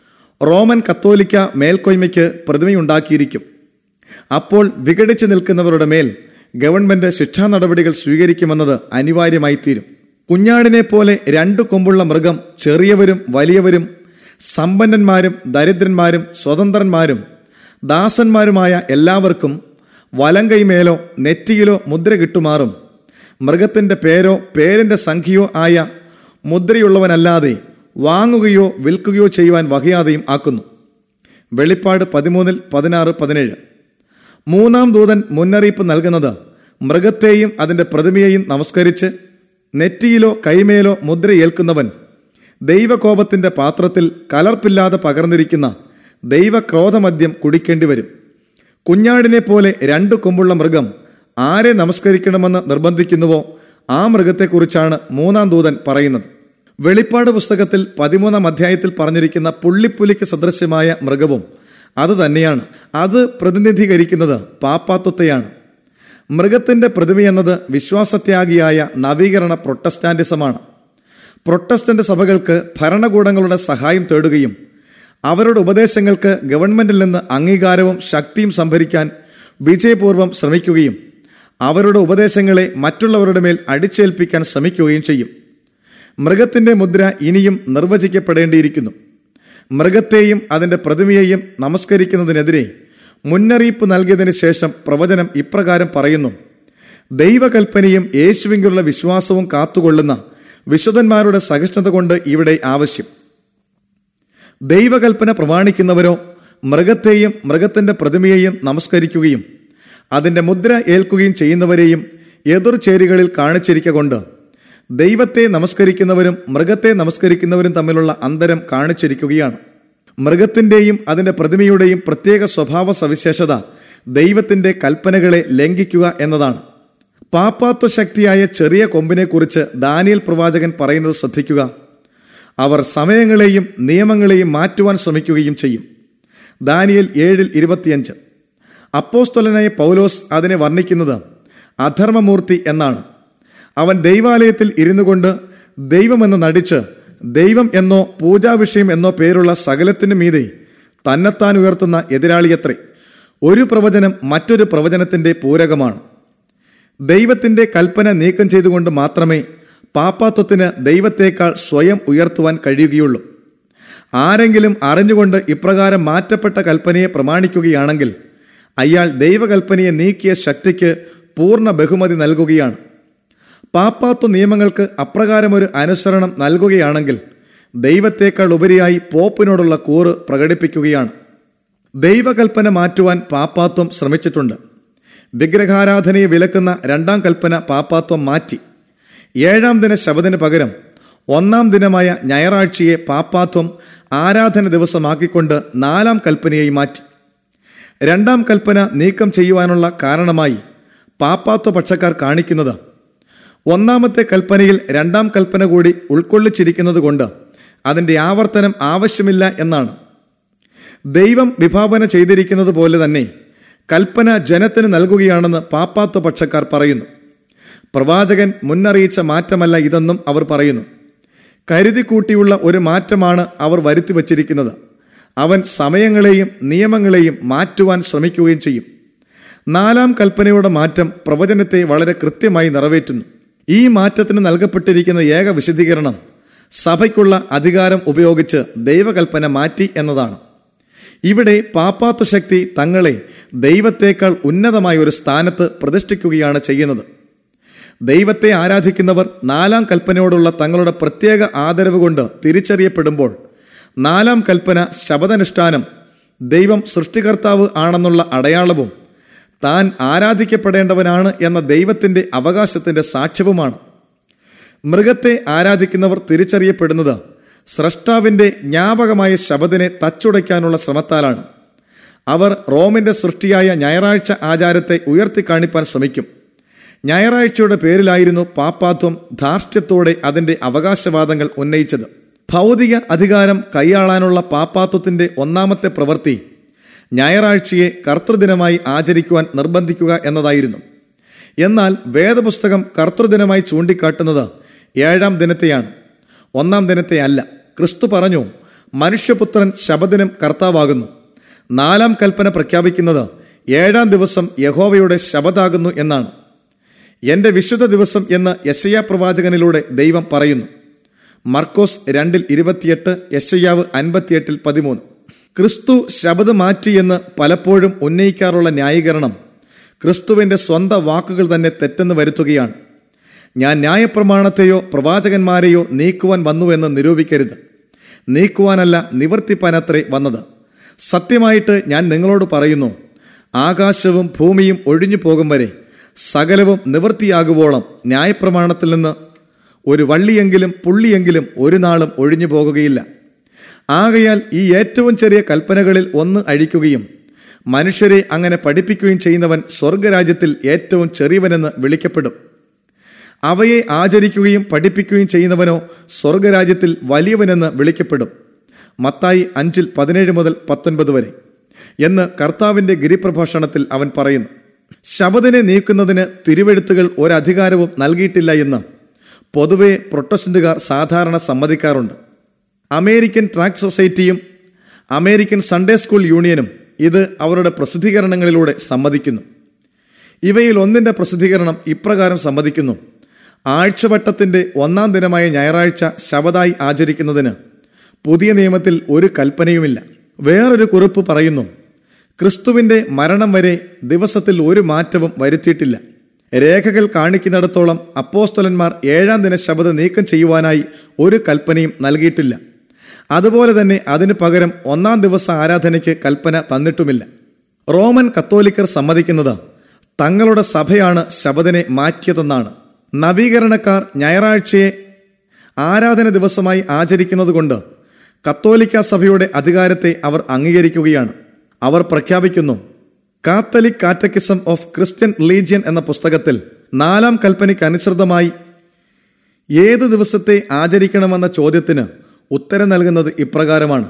റോമൻ കത്തോലിക്ക മേൽക്കൊയ്മയ്ക്ക് പ്രതിമയുണ്ടാക്കിയിരിക്കും അപ്പോൾ വിഘടിച്ചു നിൽക്കുന്നവരുടെ മേൽ ഗവൺമെന്റ് ശിക്ഷാ നടപടികൾ സ്വീകരിക്കുമെന്നത് അനിവാര്യമായി തീരും കുഞ്ഞാടിനെ പോലെ രണ്ടു കൊമ്പുള്ള മൃഗം ചെറിയവരും വലിയവരും സമ്പന്നന്മാരും ദരിദ്രന്മാരും സ്വതന്ത്രന്മാരും ദാസന്മാരുമായ എല്ലാവർക്കും വലങ്കൈമേലോ നെറ്റിയിലോ മുദ്ര കിട്ടുമാറും മൃഗത്തിന്റെ പേരോ പേരിന്റെ സംഖ്യയോ ആയ മുദ്രയുള്ളവനല്ലാതെ വാങ്ങുകയോ വിൽക്കുകയോ ചെയ്യുവാൻ വകയാതെയും ആക്കുന്നു വെളിപ്പാട് പതിമൂന്നിൽ പതിനാറ് പതിനേഴ് മൂന്നാം ദൂതൻ മുന്നറിയിപ്പ് നൽകുന്നത് മൃഗത്തെയും അതിന്റെ പ്രതിമയെയും നമസ്കരിച്ച് നെറ്റിയിലോ കൈമേലോ മുദ്രയേൽക്കുന്നവൻ ദൈവകോപത്തിന്റെ പാത്രത്തിൽ കലർപ്പില്ലാതെ പകർന്നിരിക്കുന്ന ദൈവക്രോധമദ്യം കുടിക്കേണ്ടി വരും കുഞ്ഞാടിനെ പോലെ രണ്ടു കൊമ്പുള്ള മൃഗം ആരെ നമസ്കരിക്കണമെന്ന് നിർബന്ധിക്കുന്നുവോ ആ മൃഗത്തെക്കുറിച്ചാണ് മൂന്നാം ദൂതൻ പറയുന്നത് വെളിപ്പാട് പുസ്തകത്തിൽ പതിമൂന്നാം അധ്യായത്തിൽ പറഞ്ഞിരിക്കുന്ന പുള്ളിപ്പുലിക്ക് സദൃശ്യമായ മൃഗവും അത് തന്നെയാണ് അത് പ്രതിനിധീകരിക്കുന്നത് പാപ്പാത്വത്തെയാണ് മൃഗത്തിന്റെ പ്രതിമയെന്നത് വിശ്വാസത്യാഗിയായ നവീകരണ പ്രൊട്ടസ്റ്റാന്റിസമാണ് പ്രൊട്ടസ്റ്റന്റ് സഭകൾക്ക് ഭരണകൂടങ്ങളുടെ സഹായം തേടുകയും അവരുടെ ഉപദേശങ്ങൾക്ക് ഗവൺമെന്റിൽ നിന്ന് അംഗീകാരവും ശക്തിയും സംഭരിക്കാൻ വിജയപൂർവ്വം ശ്രമിക്കുകയും അവരുടെ ഉപദേശങ്ങളെ മറ്റുള്ളവരുടെ മേൽ അടിച്ചേൽപ്പിക്കാൻ ശ്രമിക്കുകയും ചെയ്യും മൃഗത്തിന്റെ മുദ്ര ഇനിയും നിർവചിക്കപ്പെടേണ്ടിയിരിക്കുന്നു മൃഗത്തെയും അതിന്റെ പ്രതിമയെയും നമസ്കരിക്കുന്നതിനെതിരെ മുന്നറിയിപ്പ് നൽകിയതിനു ശേഷം പ്രവചനം ഇപ്രകാരം പറയുന്നു ദൈവകൽപ്പനയും യേശുവിലുള്ള വിശ്വാസവും കാത്തുകൊള്ളുന്ന വിശുദ്ധന്മാരുടെ സഹിഷ്ണുത കൊണ്ട് ഇവിടെ ആവശ്യം ദൈവകൽപ്പന പ്രമാണിക്കുന്നവരോ മൃഗത്തെയും മൃഗത്തിന്റെ പ്രതിമയെയും നമസ്കരിക്കുകയും അതിന്റെ മുദ്ര ഏൽക്കുകയും ചെയ്യുന്നവരെയും എതിർചേരികളിൽ കാണിച്ചിരിക്കൊണ്ട് ദൈവത്തെ നമസ്കരിക്കുന്നവരും മൃഗത്തെ നമസ്കരിക്കുന്നവരും തമ്മിലുള്ള അന്തരം കാണിച്ചിരിക്കുകയാണ് മൃഗത്തിന്റെയും അതിന്റെ പ്രതിമയുടെയും പ്രത്യേക സ്വഭാവ സവിശേഷത ദൈവത്തിന്റെ കൽപ്പനകളെ ലംഘിക്കുക എന്നതാണ് പാപ്പാത്വ ശക്തിയായ ചെറിയ കൊമ്പിനെക്കുറിച്ച് ദാനിയൽ പ്രവാചകൻ പറയുന്നത് ശ്രദ്ധിക്കുക അവർ സമയങ്ങളെയും നിയമങ്ങളെയും മാറ്റുവാൻ ശ്രമിക്കുകയും ചെയ്യും ദാനിയൽ ഏഴിൽ ഇരുപത്തിയഞ്ച് അപ്പോസ്തലനായ പൗലോസ് അതിനെ വർണ്ണിക്കുന്നത് അധർമ്മമൂർത്തി എന്നാണ് അവൻ ദൈവാലയത്തിൽ ഇരുന്നു കൊണ്ട് ദൈവമെന്ന് നടിച്ച് ദൈവം എന്നോ പൂജാവിഷയം എന്നോ പേരുള്ള സകലത്തിനു മീതെ തന്നെത്താൻ ഉയർത്തുന്ന എതിരാളിയത്രേ ഒരു പ്രവചനം മറ്റൊരു പ്രവചനത്തിന്റെ പൂരകമാണ് ദൈവത്തിന്റെ കൽപ്പന നീക്കം ചെയ്തുകൊണ്ട് മാത്രമേ പാപ്പാത്വത്തിന് ദൈവത്തേക്കാൾ സ്വയം ഉയർത്തുവാൻ കഴിയുകയുള്ളൂ ആരെങ്കിലും അറിഞ്ഞുകൊണ്ട് ഇപ്രകാരം മാറ്റപ്പെട്ട കൽപ്പനയെ പ്രമാണിക്കുകയാണെങ്കിൽ അയാൾ ദൈവകൽപ്പനയെ നീക്കിയ ശക്തിക്ക് പൂർണ്ണ ബഹുമതി നൽകുകയാണ് പാപ്പാത്വ നിയമങ്ങൾക്ക് അപ്രകാരമൊരു അനുസരണം നൽകുകയാണെങ്കിൽ ദൈവത്തേക്കാൾ ഉപരിയായി പോപ്പിനോടുള്ള കൂറ് പ്രകടിപ്പിക്കുകയാണ് ദൈവകൽപ്പന മാറ്റുവാൻ പാപ്പാത്വം ശ്രമിച്ചിട്ടുണ്ട് വിഗ്രഹാരാധനയെ വിലക്കുന്ന രണ്ടാം കൽപ്പന പാപ്പാത്വം മാറ്റി ഏഴാം ദിന ശബദിന് പകരം ഒന്നാം ദിനമായ ഞായറാഴ്ചയെ പാപ്പാത്വം ആരാധന ദിവസമാക്കിക്കൊണ്ട് നാലാം കൽപ്പനയായി മാറ്റി രണ്ടാം കൽപ്പന നീക്കം ചെയ്യുവാനുള്ള കാരണമായി പാപ്പാത്വ പക്ഷക്കാർ കാണിക്കുന്നത് ഒന്നാമത്തെ കൽപ്പനയിൽ രണ്ടാം കൽപ്പന കൂടി ഉൾക്കൊള്ളിച്ചിരിക്കുന്നത് കൊണ്ട് അതിൻ്റെ ആവർത്തനം ആവശ്യമില്ല എന്നാണ് ദൈവം വിഭാവന ചെയ്തിരിക്കുന്നത് പോലെ തന്നെ കൽപ്പന ജനത്തിന് നൽകുകയാണെന്ന് പാപ്പാത്വ പക്ഷക്കാർ പറയുന്നു പ്രവാചകൻ മുന്നറിയിച്ച മാറ്റമല്ല ഇതെന്നും അവർ പറയുന്നു കരുതിക്കൂട്ടിയുള്ള ഒരു മാറ്റമാണ് അവർ വരുത്തി വച്ചിരിക്കുന്നത് അവൻ സമയങ്ങളെയും നിയമങ്ങളെയും മാറ്റുവാൻ ശ്രമിക്കുകയും ചെയ്യും നാലാം കൽപ്പനയുടെ മാറ്റം പ്രവചനത്തെ വളരെ കൃത്യമായി നിറവേറ്റുന്നു ഈ മാറ്റത്തിന് നൽകപ്പെട്ടിരിക്കുന്ന ഏക വിശദീകരണം സഭയ്ക്കുള്ള അധികാരം ഉപയോഗിച്ച് ദൈവകൽപ്പന മാറ്റി എന്നതാണ് ഇവിടെ പാപ്പാത്വ ശക്തി തങ്ങളെ ദൈവത്തേക്കാൾ ഉന്നതമായ ഒരു സ്ഥാനത്ത് പ്രതിഷ്ഠിക്കുകയാണ് ചെയ്യുന്നത് ദൈവത്തെ ആരാധിക്കുന്നവർ നാലാം കൽപ്പനയോടുള്ള തങ്ങളുടെ പ്രത്യേക ആദരവ് കൊണ്ട് തിരിച്ചറിയപ്പെടുമ്പോൾ നാലാം കൽപ്പന ശബദനുഷ്ഠാനം ദൈവം സൃഷ്ടികർത്താവ് ആണെന്നുള്ള അടയാളവും താൻ ആരാധിക്കപ്പെടേണ്ടവനാണ് എന്ന ദൈവത്തിൻ്റെ അവകാശത്തിൻ്റെ സാക്ഷ്യവുമാണ് മൃഗത്തെ ആരാധിക്കുന്നവർ തിരിച്ചറിയപ്പെടുന്നത് സ്രഷ്ടാവിൻ്റെ ജ്ഞാപകമായ ശബദിനെ തച്ചുടയ്ക്കാനുള്ള ശ്രമത്താലാണ് അവർ റോമിൻ്റെ സൃഷ്ടിയായ ഞായറാഴ്ച ആചാരത്തെ ഉയർത്തിക്കാണിപ്പാൻ ശ്രമിക്കും ഞായറാഴ്ചയുടെ പേരിലായിരുന്നു പാപ്പാത്വം ധാർഷ്ട്യത്തോടെ അതിൻ്റെ അവകാശവാദങ്ങൾ ഉന്നയിച്ചത് ഭൗതിക അധികാരം കൈയാളാനുള്ള പാപ്പാത്വത്തിൻ്റെ ഒന്നാമത്തെ പ്രവൃത്തി ഞായറാഴ്ചയെ കർത്തൃദിനമായി ആചരിക്കുവാൻ നിർബന്ധിക്കുക എന്നതായിരുന്നു എന്നാൽ വേദപുസ്തകം കർത്തൃദിനമായി ചൂണ്ടിക്കാട്ടുന്നത് ഏഴാം ദിനത്തെയാണ് ഒന്നാം ദിനത്തെ അല്ല ക്രിസ്തു പറഞ്ഞു മനുഷ്യപുത്രൻ ശബദിനം കർത്താവാകുന്നു നാലാം കൽപ്പന പ്രഖ്യാപിക്കുന്നത് ഏഴാം ദിവസം യഹോവയുടെ ശബദാകുന്നു എന്നാണ് എൻ്റെ വിശുദ്ധ ദിവസം എന്ന് യശയ്യ പ്രവാചകനിലൂടെ ദൈവം പറയുന്നു മർക്കോസ് രണ്ടിൽ ഇരുപത്തിയെട്ട് യശയ്യാവ് അൻപത്തിയെട്ടിൽ പതിമൂന്ന് ക്രിസ്തു ശബദ് മാറ്റിയെന്ന് പലപ്പോഴും ഉന്നയിക്കാറുള്ള ന്യായീകരണം ക്രിസ്തുവിൻ്റെ സ്വന്തം വാക്കുകൾ തന്നെ തെറ്റെന്ന് വരുത്തുകയാണ് ഞാൻ ന്യായപ്രമാണത്തെയോ പ്രവാചകന്മാരെയോ നീക്കുവാൻ വന്നുവെന്ന് നിരൂപിക്കരുത് നീക്കുവാനല്ല നിവർത്തിപ്പാനത്രേ വന്നത് സത്യമായിട്ട് ഞാൻ നിങ്ങളോട് പറയുന്നു ആകാശവും ഭൂമിയും ഒഴിഞ്ഞു പോകും വരെ സകലവും നിവൃത്തിയാകുവോളം ന്യായപ്രമാണത്തിൽ നിന്ന് ഒരു വള്ളിയെങ്കിലും പുള്ളിയെങ്കിലും ഒരു നാളും ഒഴിഞ്ഞു പോകുകയില്ല ആകയാൽ ഈ ഏറ്റവും ചെറിയ കൽപ്പനകളിൽ ഒന്ന് അഴിക്കുകയും മനുഷ്യരെ അങ്ങനെ പഠിപ്പിക്കുകയും ചെയ്യുന്നവൻ സ്വർഗരാജ്യത്തിൽ ഏറ്റവും ചെറിയവനെന്ന് വിളിക്കപ്പെടും അവയെ ആചരിക്കുകയും പഠിപ്പിക്കുകയും ചെയ്യുന്നവനോ സ്വർഗരാജ്യത്തിൽ വലിയവനെന്ന് വിളിക്കപ്പെടും മത്തായി അഞ്ചിൽ പതിനേഴ് മുതൽ പത്തൊൻപത് വരെ എന്ന് കർത്താവിൻ്റെ ഗിരിപ്രഭാഷണത്തിൽ അവൻ പറയുന്നു ശബദിനെ നീക്കുന്നതിന് തിരുവെഴുത്തുകൾ ഒരധികാരവും നൽകിയിട്ടില്ല എന്ന് പൊതുവെ പ്രൊട്ടസ്റ്റന്റുകാർ സാധാരണ സമ്മതിക്കാറുണ്ട് അമേരിക്കൻ ട്രാക്ക് സൊസൈറ്റിയും അമേരിക്കൻ സൺഡേ സ്കൂൾ യൂണിയനും ഇത് അവരുടെ പ്രസിദ്ധീകരണങ്ങളിലൂടെ സമ്മതിക്കുന്നു ഇവയിൽ ഒന്നിൻ്റെ പ്രസിദ്ധീകരണം ഇപ്രകാരം സമ്മതിക്കുന്നു ആഴ്ചവട്ടത്തിൻ്റെ ഒന്നാം ദിനമായ ഞായറാഴ്ച ശബദായി ആചരിക്കുന്നതിന് പുതിയ നിയമത്തിൽ ഒരു കൽപ്പനയുമില്ല വേറൊരു കുറിപ്പ് പറയുന്നു ക്രിസ്തുവിൻ്റെ മരണം വരെ ദിവസത്തിൽ ഒരു മാറ്റവും വരുത്തിയിട്ടില്ല രേഖകൾ കാണിക്കുന്നിടത്തോളം അപ്പോസ്തലന്മാർ ഏഴാം ദിന ശബദ നീക്കം ചെയ്യുവാനായി ഒരു കൽപ്പനയും നൽകിയിട്ടില്ല അതുപോലെ തന്നെ അതിനു പകരം ഒന്നാം ദിവസ ആരാധനയ്ക്ക് കൽപ്പന തന്നിട്ടുമില്ല റോമൻ കത്തോലിക്കർ സമ്മതിക്കുന്നത് തങ്ങളുടെ സഭയാണ് ശബദിനെ മാറ്റിയതെന്നാണ് നവീകരണക്കാർ ഞായറാഴ്ചയെ ആരാധന ദിവസമായി ആചരിക്കുന്നതുകൊണ്ട് കത്തോലിക്ക സഭയുടെ അധികാരത്തെ അവർ അംഗീകരിക്കുകയാണ് അവർ പ്രഖ്യാപിക്കുന്നു Catholic catechism of Christian religion എന്ന പുസ്തകത്തിൽ നാലാം കൽപ്പനയ്ക്ക് അനുസൃതമായി ഏത് ദിവസത്തെ ആചരിക്കണമെന്ന ചോദ്യത്തിന് ഉത്തരം നൽകുന്നത് ഇപ്രകാരമാണ്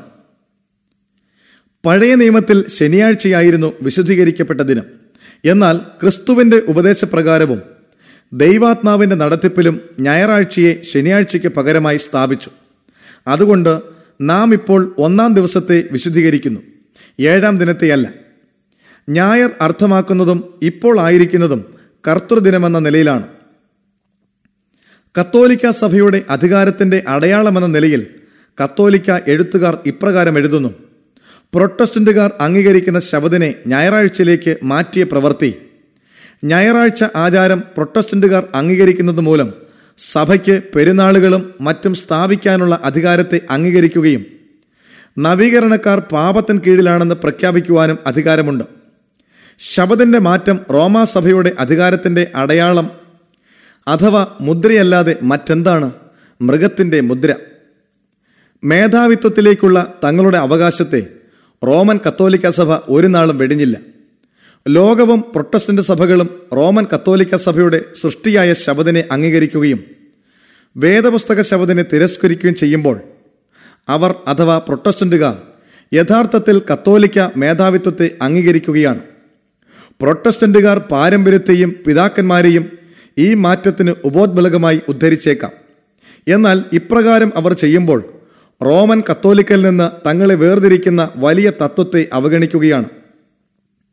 പഴയ നിയമത്തിൽ ശനിയാഴ്ചയായിരുന്നു വിശുദ്ധീകരിക്കപ്പെട്ട ദിനം എന്നാൽ ക്രിസ്തുവിന്റെ ഉപദേശപ്രകാരവും ദൈവാത്മാവിന്റെ നടത്തിപ്പിലും ഞായറാഴ്ചയെ ശനിയാഴ്ചയ്ക്ക് പകരമായി സ്ഥാപിച്ചു അതുകൊണ്ട് നാം ഇപ്പോൾ ഒന്നാം ദിവസത്തെ വിശുദ്ധീകരിക്കുന്നു ഏഴാം ദിനത്തെയല്ല ഞായർ അർത്ഥമാക്കുന്നതും ഇപ്പോൾ ആയിരിക്കുന്നതും കർത്തൃദിനമെന്ന നിലയിലാണ് കത്തോലിക്ക സഭയുടെ അധികാരത്തിന്റെ അടയാളമെന്ന നിലയിൽ കത്തോലിക്ക എഴുത്തുകാർ ഇപ്രകാരം എഴുതുന്നു പ്രൊട്ടസ്റ്റന്റുകാർ അംഗീകരിക്കുന്ന ശബദിനെ ഞായറാഴ്ചയിലേക്ക് മാറ്റിയ പ്രവൃത്തി ഞായറാഴ്ച ആചാരം പ്രൊട്ടസ്റ്റന്റുകാർ അംഗീകരിക്കുന്നത് മൂലം സഭയ്ക്ക് പെരുന്നാളുകളും മറ്റും സ്ഥാപിക്കാനുള്ള അധികാരത്തെ അംഗീകരിക്കുകയും നവീകരണക്കാർ പാപത്തിന് കീഴിലാണെന്ന് പ്രഖ്യാപിക്കുവാനും അധികാരമുണ്ട് ശബദിന്റെ മാറ്റം റോമാസഭയുടെ അധികാരത്തിന്റെ അടയാളം അഥവാ മുദ്രയല്ലാതെ മറ്റെന്താണ് മൃഗത്തിന്റെ മുദ്ര മേധാവിത്വത്തിലേക്കുള്ള തങ്ങളുടെ അവകാശത്തെ റോമൻ കത്തോലിക്ക സഭ ഒരു നാളും വെടിഞ്ഞില്ല ലോകവും പ്രൊട്ടസ്റ്റന്റ് സഭകളും റോമൻ കത്തോലിക്ക സഭയുടെ സൃഷ്ടിയായ ശബദിനെ അംഗീകരിക്കുകയും വേദപുസ്തക ശബദിനെ തിരസ്കരിക്കുകയും ചെയ്യുമ്പോൾ അവർ അഥവാ പ്രൊട്ടസ്റ്റന്റുകാർ യഥാർത്ഥത്തിൽ കത്തോലിക്ക മേധാവിത്വത്തെ അംഗീകരിക്കുകയാണ് പ്രൊട്ടസ്റ്റന്റുകാർ പാരമ്പര്യത്തെയും പിതാക്കന്മാരെയും ഈ മാറ്റത്തിന് ഉപോദ്ബലകമായി ഉദ്ധരിച്ചേക്കാം എന്നാൽ ഇപ്രകാരം അവർ ചെയ്യുമ്പോൾ റോമൻ കത്തോലിക്കൽ നിന്ന് തങ്ങളെ വേർതിരിക്കുന്ന വലിയ തത്വത്തെ അവഗണിക്കുകയാണ്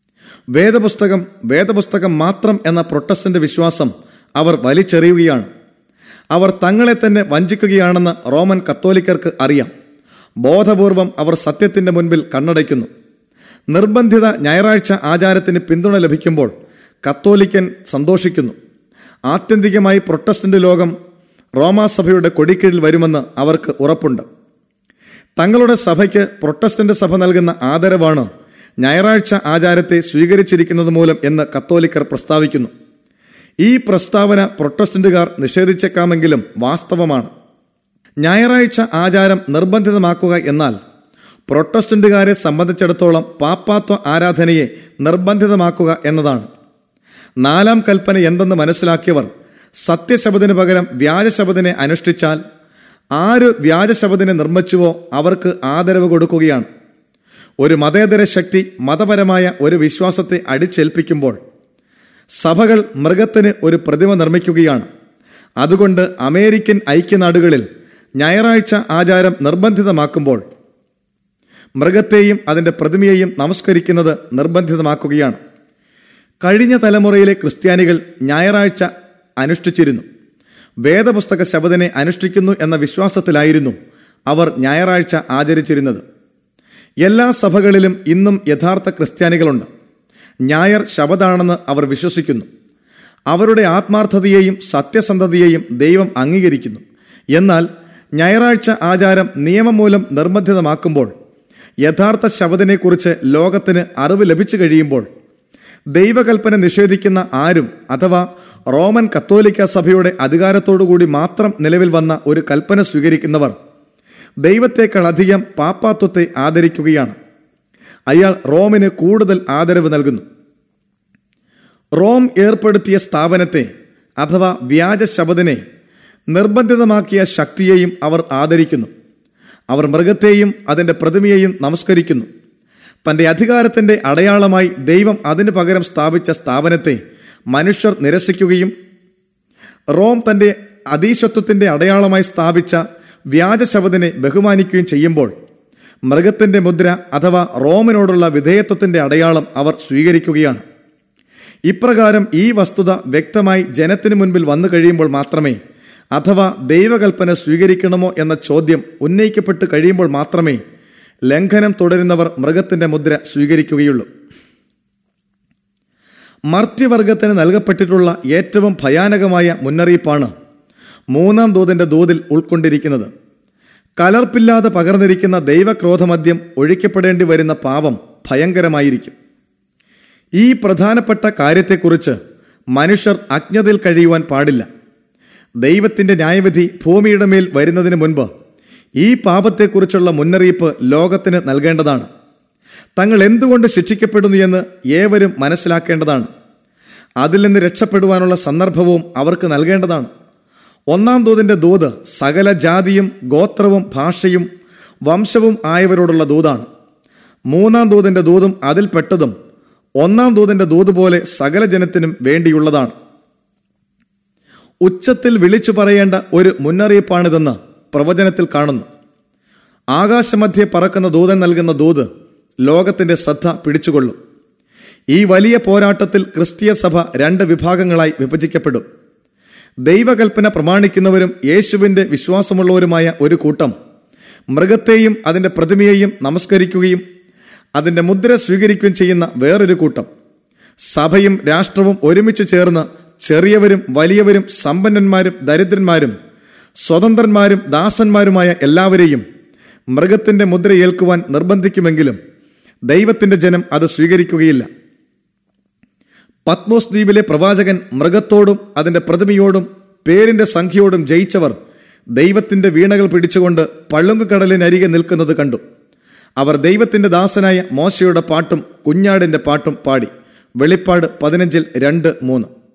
വേദപുസ്തകം വേദപുസ്തകം മാത്രം എന്ന പ്രൊട്ടസ്റ്റന്റ് വിശ്വാസം അവർ വലിച്ചെറിയുകയാണ് അവർ തങ്ങളെ തന്നെ വഞ്ചിക്കുകയാണെന്ന് റോമൻ കത്തോലിക്കർക്ക് അറിയാം ബോധപൂർവം അവർ സത്യത്തിന്റെ മുൻപിൽ കണ്ണടയ്ക്കുന്നു നിർബന്ധിത ഞായറാഴ്ച ആചാരത്തിന് പിന്തുണ ലഭിക്കുമ്പോൾ കത്തോലിക്കൻ സന്തോഷിക്കുന്നു ആത്യന്തികമായി പ്രൊട്ടസ്റ്റന്റ് ലോകം റോമാസഭയുടെ കൊടിക്കീഴിൽ വരുമെന്ന് അവർക്ക് ഉറപ്പുണ്ട് തങ്ങളുടെ സഭയ്ക്ക് പ്രൊട്ടസ്റ്റന്റ് സഭ നൽകുന്ന ആദരവാണ് ഞായറാഴ്ച ആചാരത്തെ സ്വീകരിച്ചിരിക്കുന്നത് മൂലം എന്ന് കത്തോലിക്കർ പ്രസ്താവിക്കുന്നു ഈ പ്രസ്താവന പ്രൊട്ടസ്റ്റന്റുകാർ നിഷേധിച്ചേക്കാമെങ്കിലും വാസ്തവമാണ് ഞായറാഴ്ച ആചാരം നിർബന്ധിതമാക്കുക എന്നാൽ പ്രൊട്ടസ്റ്റന്റുകാരെ സംബന്ധിച്ചിടത്തോളം പാപ്പാത്വ ആരാധനയെ നിർബന്ധിതമാക്കുക എന്നതാണ് നാലാം കൽപ്പന എന്തെന്ന് മനസ്സിലാക്കിയവർ സത്യശബദിന് പകരം വ്യാജശബദിനെ അനുഷ്ഠിച്ചാൽ ആര് വ്യാജശബദിനെ നിർമ്മിച്ചുവോ അവർക്ക് ആദരവ് കൊടുക്കുകയാണ് ഒരു മതേതര ശക്തി മതപരമായ ഒരു വിശ്വാസത്തെ അടിച്ചേൽപ്പിക്കുമ്പോൾ സഭകൾ മൃഗത്തിന് ഒരു പ്രതിമ നിർമ്മിക്കുകയാണ് അതുകൊണ്ട് അമേരിക്കൻ ഐക്യനാടുകളിൽ ഞായറാഴ്ച ആചാരം നിർബന്ധിതമാക്കുമ്പോൾ മൃഗത്തെയും അതിൻ്റെ പ്രതിമയെയും നമസ്കരിക്കുന്നത് നിർബന്ധിതമാക്കുകയാണ് കഴിഞ്ഞ തലമുറയിലെ ക്രിസ്ത്യാനികൾ ഞായറാഴ്ച അനുഷ്ഠിച്ചിരുന്നു വേദപുസ്തക ശബദിനെ അനുഷ്ഠിക്കുന്നു എന്ന വിശ്വാസത്തിലായിരുന്നു അവർ ഞായറാഴ്ച ആചരിച്ചിരുന്നത് എല്ലാ സഭകളിലും ഇന്നും യഥാർത്ഥ ക്രിസ്ത്യാനികളുണ്ട് ഞായർ ശബദാണെന്ന് അവർ വിശ്വസിക്കുന്നു അവരുടെ ആത്മാർത്ഥതയെയും സത്യസന്ധതയെയും ദൈവം അംഗീകരിക്കുന്നു എന്നാൽ ഞായറാഴ്ച ആചാരം നിയമം മൂലം നിർബന്ധിതമാക്കുമ്പോൾ യഥാർത്ഥ ശബദിനെക്കുറിച്ച് ലോകത്തിന് അറിവ് ലഭിച്ചു കഴിയുമ്പോൾ ദൈവകൽപ്പന നിഷേധിക്കുന്ന ആരും അഥവാ റോമൻ കത്തോലിക്ക സഭയുടെ അധികാരത്തോടുകൂടി മാത്രം നിലവിൽ വന്ന ഒരു കൽപ്പന സ്വീകരിക്കുന്നവർ ദൈവത്തെക്കാൾ അധികം പാപ്പാത്വത്തെ ആദരിക്കുകയാണ് അയാൾ റോമിന് കൂടുതൽ ആദരവ് നൽകുന്നു റോം ഏർപ്പെടുത്തിയ സ്ഥാപനത്തെ അഥവാ വ്യാജ ശബദിനെ നിർബന്ധിതമാക്കിയ ശക്തിയെയും അവർ ആദരിക്കുന്നു അവർ മൃഗത്തെയും അതിൻ്റെ പ്രതിമയെയും നമസ്കരിക്കുന്നു തൻ്റെ അധികാരത്തിൻ്റെ അടയാളമായി ദൈവം അതിനു പകരം സ്ഥാപിച്ച സ്ഥാപനത്തെ മനുഷ്യർ നിരസിക്കുകയും റോം തൻ്റെ അതീശത്വത്തിൻ്റെ അടയാളമായി സ്ഥാപിച്ച വ്യാജശബദിനെ ബഹുമാനിക്കുകയും ചെയ്യുമ്പോൾ മൃഗത്തിൻ്റെ മുദ്ര അഥവാ റോമിനോടുള്ള വിധേയത്വത്തിൻ്റെ അടയാളം അവർ സ്വീകരിക്കുകയാണ് ഇപ്രകാരം ഈ വസ്തുത വ്യക്തമായി ജനത്തിനു മുൻപിൽ വന്നു കഴിയുമ്പോൾ മാത്രമേ അഥവാ ദൈവകൽപ്പന സ്വീകരിക്കണമോ എന്ന ചോദ്യം ഉന്നയിക്കപ്പെട്ട് കഴിയുമ്പോൾ മാത്രമേ ലംഘനം തുടരുന്നവർ മൃഗത്തിന്റെ മുദ്ര സ്വീകരിക്കുകയുള്ളൂ മർത്യവർഗത്തിന് നൽകപ്പെട്ടിട്ടുള്ള ഏറ്റവും ഭയാനകമായ മുന്നറിയിപ്പാണ് മൂന്നാം ദൂതിന്റെ ദൂതിൽ ഉൾക്കൊണ്ടിരിക്കുന്നത് കലർപ്പില്ലാതെ പകർന്നിരിക്കുന്ന ദൈവക്രോധമദ്യം ഒഴിക്കപ്പെടേണ്ടി വരുന്ന പാപം ഭയങ്കരമായിരിക്കും ഈ പ്രധാനപ്പെട്ട കാര്യത്തെക്കുറിച്ച് മനുഷ്യർ അജ്ഞതയിൽ കഴിയുവാൻ പാടില്ല ദൈവത്തിന്റെ ന്യായവിധി ഭൂമിയുടെ മേൽ വരുന്നതിന് മുൻപ് ഈ പാപത്തെക്കുറിച്ചുള്ള മുന്നറിയിപ്പ് ലോകത്തിന് നൽകേണ്ടതാണ് തങ്ങൾ എന്തുകൊണ്ട് ശിക്ഷിക്കപ്പെടുന്നു എന്ന് ഏവരും മനസ്സിലാക്കേണ്ടതാണ് അതിൽ നിന്ന് രക്ഷപ്പെടുവാനുള്ള സന്ദർഭവും അവർക്ക് നൽകേണ്ടതാണ് ഒന്നാം ദൂതിന്റെ ദൂത് സകല ജാതിയും ഗോത്രവും ഭാഷയും വംശവും ആയവരോടുള്ള ദൂതാണ് മൂന്നാം ദൂതിന്റെ ദൂതും അതിൽപ്പെട്ടതും ഒന്നാം ദൂതിന്റെ ദൂത് പോലെ സകല ജനത്തിനും വേണ്ടിയുള്ളതാണ് ഉച്ചത്തിൽ വിളിച്ചു പറയേണ്ട ഒരു മുന്നറിയിപ്പാണിതെന്ന് പ്രവചനത്തിൽ കാണുന്നു ആകാശമധ്യെ പറക്കുന്ന ദൂതൻ നൽകുന്ന ദൂത് ലോകത്തിന്റെ ശ്രദ്ധ പിടിച്ചുകൊള്ളും ഈ വലിയ പോരാട്ടത്തിൽ ക്രിസ്തീയ സഭ രണ്ട് വിഭാഗങ്ങളായി വിഭജിക്കപ്പെടും ദൈവകൽപ്പന പ്രമാണിക്കുന്നവരും യേശുവിൻ്റെ വിശ്വാസമുള്ളവരുമായ ഒരു കൂട്ടം മൃഗത്തെയും അതിൻ്റെ പ്രതിമയെയും നമസ്കരിക്കുകയും അതിൻ്റെ മുദ്ര സ്വീകരിക്കുകയും ചെയ്യുന്ന വേറൊരു കൂട്ടം സഭയും രാഷ്ട്രവും ഒരുമിച്ച് ചേർന്ന് ചെറിയവരും വലിയവരും സമ്പന്നന്മാരും ദരിദ്രന്മാരും സ്വതന്ത്രന്മാരും ദാസന്മാരുമായ എല്ലാവരെയും മൃഗത്തിൻ്റെ മുദ്ര ഏൽക്കുവാൻ നിർബന്ധിക്കുമെങ്കിലും ദൈവത്തിൻ്റെ ജനം അത് സ്വീകരിക്കുകയില്ല പത്മോസ് ദ്വീപിലെ പ്രവാചകൻ മൃഗത്തോടും അതിൻ്റെ പ്രതിമയോടും പേരിൻ്റെ സംഖ്യയോടും ജയിച്ചവർ ദൈവത്തിൻ്റെ വീണകൾ പിടിച്ചുകൊണ്ട് പള്ളുങ്കുകടലിനരികെ നിൽക്കുന്നത് കണ്ടു അവർ ദൈവത്തിൻ്റെ ദാസനായ മോശയുടെ പാട്ടും കുഞ്ഞാടിൻ്റെ പാട്ടും പാടി വെളിപ്പാട് പതിനഞ്ചിൽ രണ്ട് മൂന്ന്